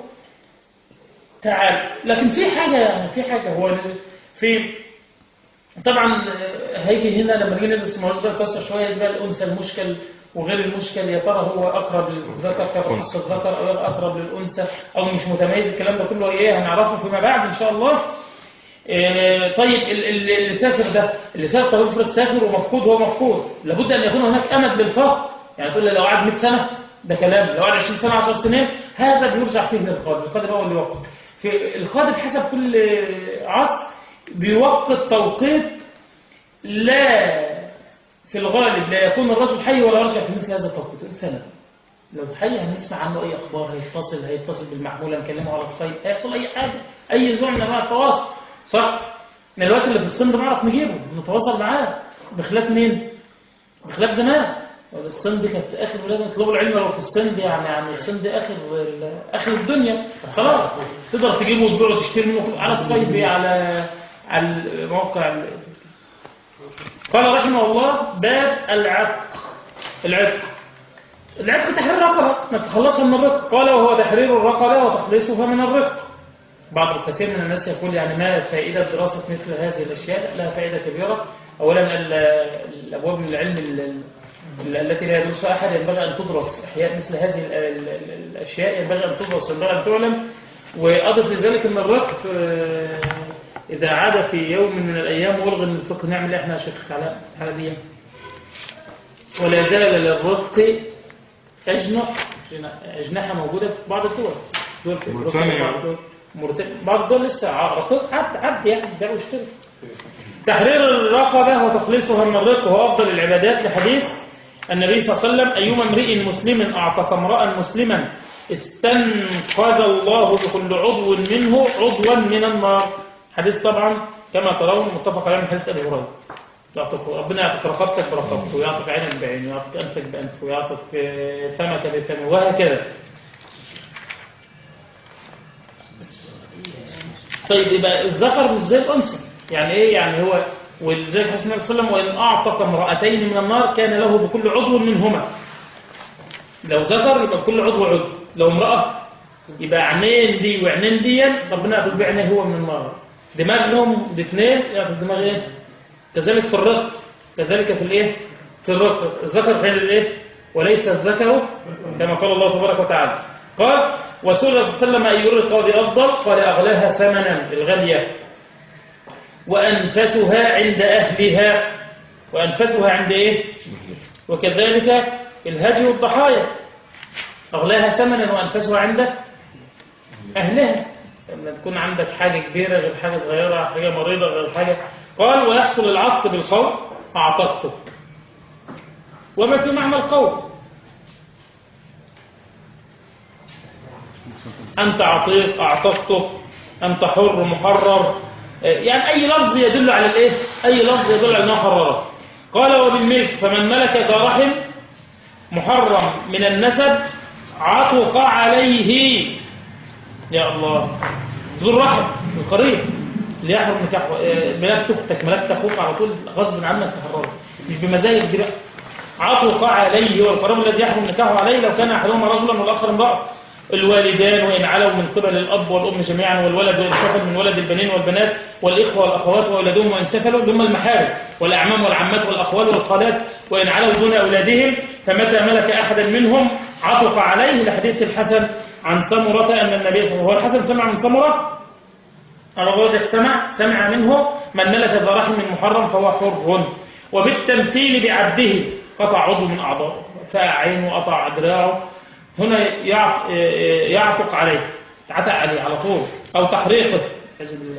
تعالى لكن في حاجه يعني في حاجه هو نزل في طبعا آه، هيجي هنا لما نيجي ندرس الموضوع ده نكسر شويه يبقى الانثى المشكل وغير المشكل يا ترى هو اقرب للذكر فياخد حص الذكر او اقرب للانثى او مش متميز الكلام ده كله ايه هنعرفه فيما بعد ان شاء الله آه، طيب ال- ال- اللي سافر ده اللي سافر طب افرض سافر ومفقود هو مفقود لابد ان يكون هناك امد للفقد يعني تقول لي لو قعد 100 سنه ده كلام لو قعد 20 سنه 10 سنين هذا بيرجع فيه للقاضي القاضي هو اللي يوقف في القاضي بحسب كل عصر بيوقت توقيت لا في الغالب لا يكون الرجل حي ولا يرجع في مثل هذا التوقيت يقول سنة لو حي هنسمع عنه أي أخبار هيتصل هيتصل بالمحمول هنكلمه على سكايب هيحصل أي حاجة أي نوع من أنواع التواصل صح؟ من الوقت اللي في الصين ده نعرف نجيبه نتواصل معاه بخلاف مين؟ بخلاف زمان الصين دي كانت آخر ولاد يطلبوا العلم لو في الصين دي يعني يعني الصين دي آخر ال- آخر الدنيا خلاص تقدر تجيبه وتبيعه وتشتري منه على سكايب على على الموقع ال- قال رحمه الله باب العتق العتق العتق تحرير رقبة ما تخلصها من الرق قال وهو تحرير الرقبة وتخليصها من الرق بعض الكثير من الناس يقول يعني ما فائدة دراسة مثل هذه الأشياء لها فائدة كبيرة أولا ال- الأبواب من العلم ال- ال- التي لا يدرسها أحد ينبغي أن تدرس أحياء مثل هذه ال- ال- ال- الأشياء ينبغي أن تدرس وينبغي أن تعلم وأضف لذلك أن الرق آه، إذا عاد في يوم من الأيام ويلغي من الفقه نعمل إيه إحنا يا شيخ على الحالة دي ولا زال للرق أجنح أجنحة موجودة في بعض الدول دول في أوروبا موريتانيا. وبعض الدول موريتانيا. بعض الدول لسه ع- رقيق عبد عبد يعني بيع ويشتري تحرير الرقبة وتخليصها من الرق وهو أفضل العبادات لحديث النبي صلى الله عليه وسلم أيما امرئ مسلم أعتق امرأ مسلما استنقذ الله بكل عضو منه عضوا من النار حديث طبعا كما ترون متفق عليه من حديث أبي هريرة يعطيك ربنا يعطيك رقبتك برقبته ويعطيك عينك بعينه ويعطيك أنفك بأنفه ويعطيك آه، فمك بفمه وهكذا طيب يبقى الذكر مش زي الأنثى يعني إيه يعني هو ولذلك حسن النبي صلى الله عليه وسلم وإن أعتق امرأتين من النار كان له بكل عضو منهما لو ذكر يبقى بكل عضو عضو لو امرأة يبقى عينين دي وعينين دي ربنا يعطيك بعينيه هو من النار دماغهم الاثنين يعطيك دماغ ايه كذلك في الرق كذلك في الايه في الرق الذكر غير الايه وليس الذكر كما قال الله تبارك وتعالى قال وسئل صلى الله عليه وسلم أي القاضي أفضل قال أغلاها ثمنا الغالية وأنفسها عند أهلها وأنفسها عند إيه وكذلك الهدي والضحايا أغلاها ثمنا وأنفسها عند أهلها لما تكون عندك حاجة كبيرة غير حاجة صغيرة حاجة مريضة غير حاجة قال ويحصل العقد بالقول أعطتك وما في معنى القول أنت عطيت أعطتك أنت حر محرر يعني أي لفظ يدل على الإيه أي لفظ يدل على أنه حررك قال وبالملك فمن ملك ذا رحم محرم من النسب عطق عليه يا الله ذو الرحم القريب اللي يحرم نكاحه آه، ملكت اختك ملكت اخوك على طول غصب عنك تحرره مش بمزاجك دي بقى عطق عليه والقريب الذي يحرم نكاحه عليه لو كان احدهما رجلا والاخر امراه الوالدان وإن علوا من قبل الأب والأم جميعا والولد وإن سفل من ولد البنين والبنات والإخوة والأخوات وأولادهم وإن سفلوا ثم المحارم والأعمام والعمات والأخوال والخالات وإن علوا دون أولادهم فمتى ملك أحدا منهم عطق عليه لحديث الحسن عن سمرة أن النبي صلى الله عليه وسلم هو الحسن سمع من سمرة الراجح سمع سمع منه من ملك ذا رحم محرم فهو حر وبالتمثيل بعبده قطع عضو من أعضائه فقع عينه وقطع دراعه هنا يع- يعتق عليه يعتق عليه على طول أو تحريقه عزيز بالله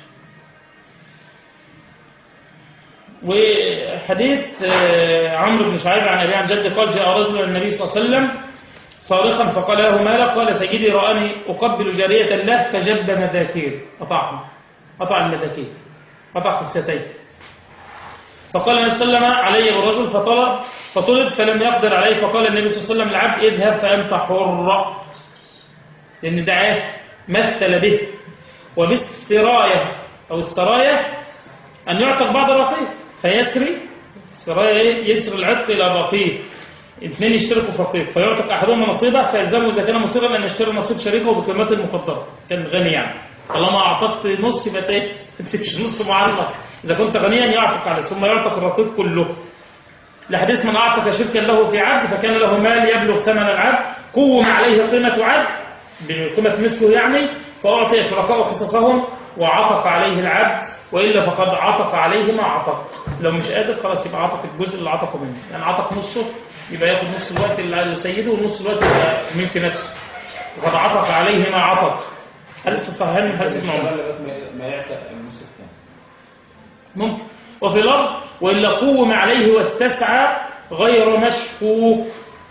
وحديث آه، عمرو بن شعيب عن أبي عن جد قال جاء رجل إلى النبي صلى الله عليه وسلم صارخا فقال له ما لك قال سيدي رآني أقبل جارية له فجب مذاكير قطعها قطع المذاكير قطع خصيتين فقال النبي صلى الله عليه وسلم علي بالرجل فطلب فطلب فلم يقدر عليه فقال النبي صلى الله عليه وسلم العبد اذهب فأنت حر لأن دعاه مثل به وبالسراية أو السراية أن يعتق بعض الرقيق فيسري السراية إيه؟ يسري العتق إلى الرقيق اثنين يشتركوا في رقيق فيعتق أحدهما نصيبه فيلزمه إذا كان مصيرا أن يشتري نصيب شريكه بقيمته المقدرة كان غني يعني طالما أعطت نص يبقى إيه؟ ما تسيبش نص معلق إذا كنت غنيا يعتق عليه ثم يعتق الرقيق كله لحديث من أعتق شركا له في عبد فكان له مال يبلغ ثمن العبد قوم عليه قيمة عبد بقيمة مثله يعني فأعطي شركاء حصصهم وعتق عليه العبد وإلا فقد عتق عليه ما عتق لو مش قادر خلاص يبقى عتق الجزء اللي عتقه منه يعني عتق نصه يبقى ياخد نص الوقت اللي على سيده ونص الوقت يبقى ملك نفسه وقد عتق عليه ما عتق حديث في الصحيحين من حديث ابن عمر ما يعتق النص الثاني ممكن وفي الأرض وإلا قوم عليه واستسعى غير مشكوك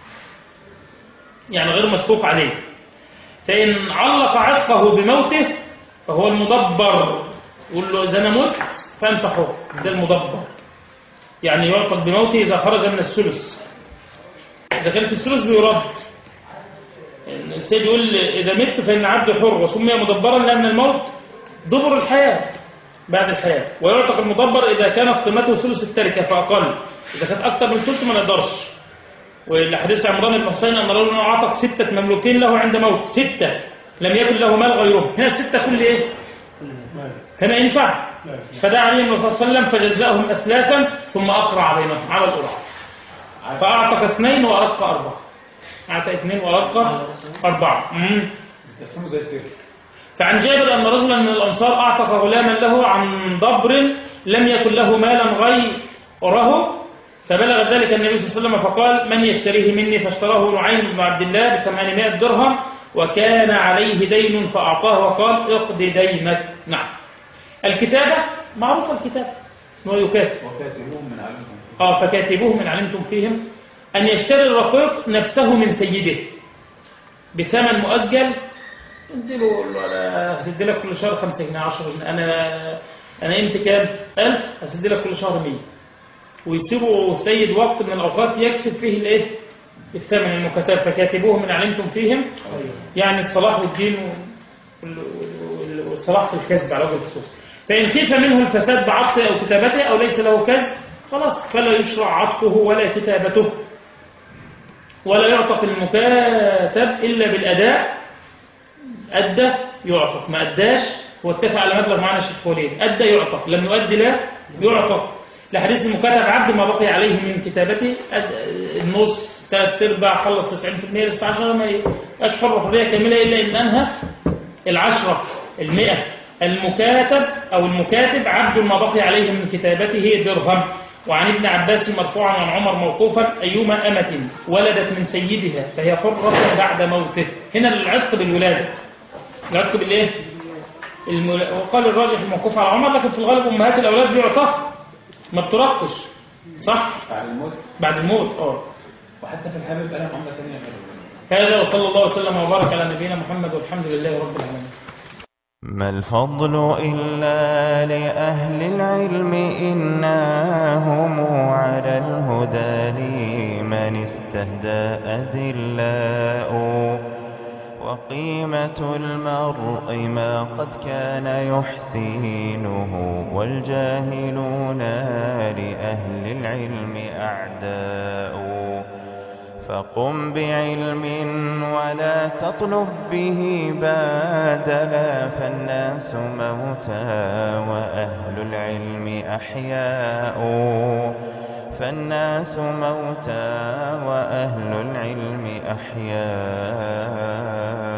يعني غير مشكوك عليه فإن علق عتقه بموته فهو المدبر يقول له إذا أنا مت فأنت حر ده المدبر يعني يعتق بموته إذا خرج من الثلث إذا كان في الثلث بيرد السيد يقول إذا مت فإن عبد حر وسمي مدبرا لأن الموت دبر الحياة بعد الحياة ويعتق المدبر إذا كانت قيمته ثلث التركة فأقل إذا كانت أكثر من ثلث ما نقدرش والحديث عمران بن حسين أن رجلا أعتق ستة مملوكين له عند موت ستة لم يكن له مال غيرهم هنا الستة كل إيه؟ هنا ينفع فدعا عليهم الرسول صلى الله عليه وسلم فجزاهم أثلاثا ثم أقرع بينهم عمل قرعة فأعتق اثنين وأرق أربعة أعتق اثنين وأرق أربعة مم. تقسمه زي الترك فعن جابر أن رجلا من الأنصار أعتق غلاما له عن ضبر لم يكن له مالا غيره فبلغ ذلك النبي صلى الله عليه وسلم فقال من يشتريه مني فاشتراه نعيم بن عبد الله بثمانمائة درهم وكان عليه دين فأعطاه وقال اقض دينك نعم الكتابة معروفة الكتابة هو يكاتب وكاتبوهم من علمهم اه فكاتبوه من علمتم فيهم أن يشتري الرقيق نفسه من سيده بثمن مؤجل اديله قول له انا هسد لك كل شهر 5 جنيه 10 جنيه انا انا قيمتي كام 1000 هسد لك كل شهر 100 ويسيبوا السيد وقت من الاوقات يكسب فيه الايه الثمن المكاتب فكاتبوه من علمتم فيهم يعني الصلاح والدين وال- وال- والصلاح في الكسب على وجه الخصوص فإن خيف منه الفساد بعطفه أو كتابته أو ليس له كذب خلاص فلا يشرع عطفه ولا كتابته ولا يعتق المكاتب إلا بالأداء أدى يعتق ما أداش هو اتفق على مبلغ معنا الشيخ وليد أدى يعتق لم يؤدي لا يعتق لحديث المكاتب عبد ما بقي عليه من كتابته أد- النص ثلاث ارباع خلص 90% لسه 10 ما يبقاش حر حريه كامله الا ان انهى العشره المئة المكاتب او المكاتب عبد ما بقي عليه من كتابته درهم وعن ابن عباس مرفوعا عن عمر موقوفا ايما امه ولدت من سيدها فهي حره بعد موته هنا العتق بالولاده العتق بالايه المل... وقال الراجح الموقوف على عمر لكن في الغالب امهات الاولاد بيعتقوا ما بترقش صح بعد الموت بعد الموت اه وحتى في الحمل بقى لها معامله ثانيه غير هذا وصلى الله وسلم وبارك على نبينا محمد والحمد لله رب العالمين ما الفضل إلا لأهل العلم إنا هم على الهدى لمن استهدى أذلاء وقيمة المرء ما قد كان يحسينه والجاهلون لأهل العلم أعداء فقم بعلم ولا تطلب به بادلا فالناس موتى وأهل العلم أحياء فالناس موتى وأهل العلم أحياء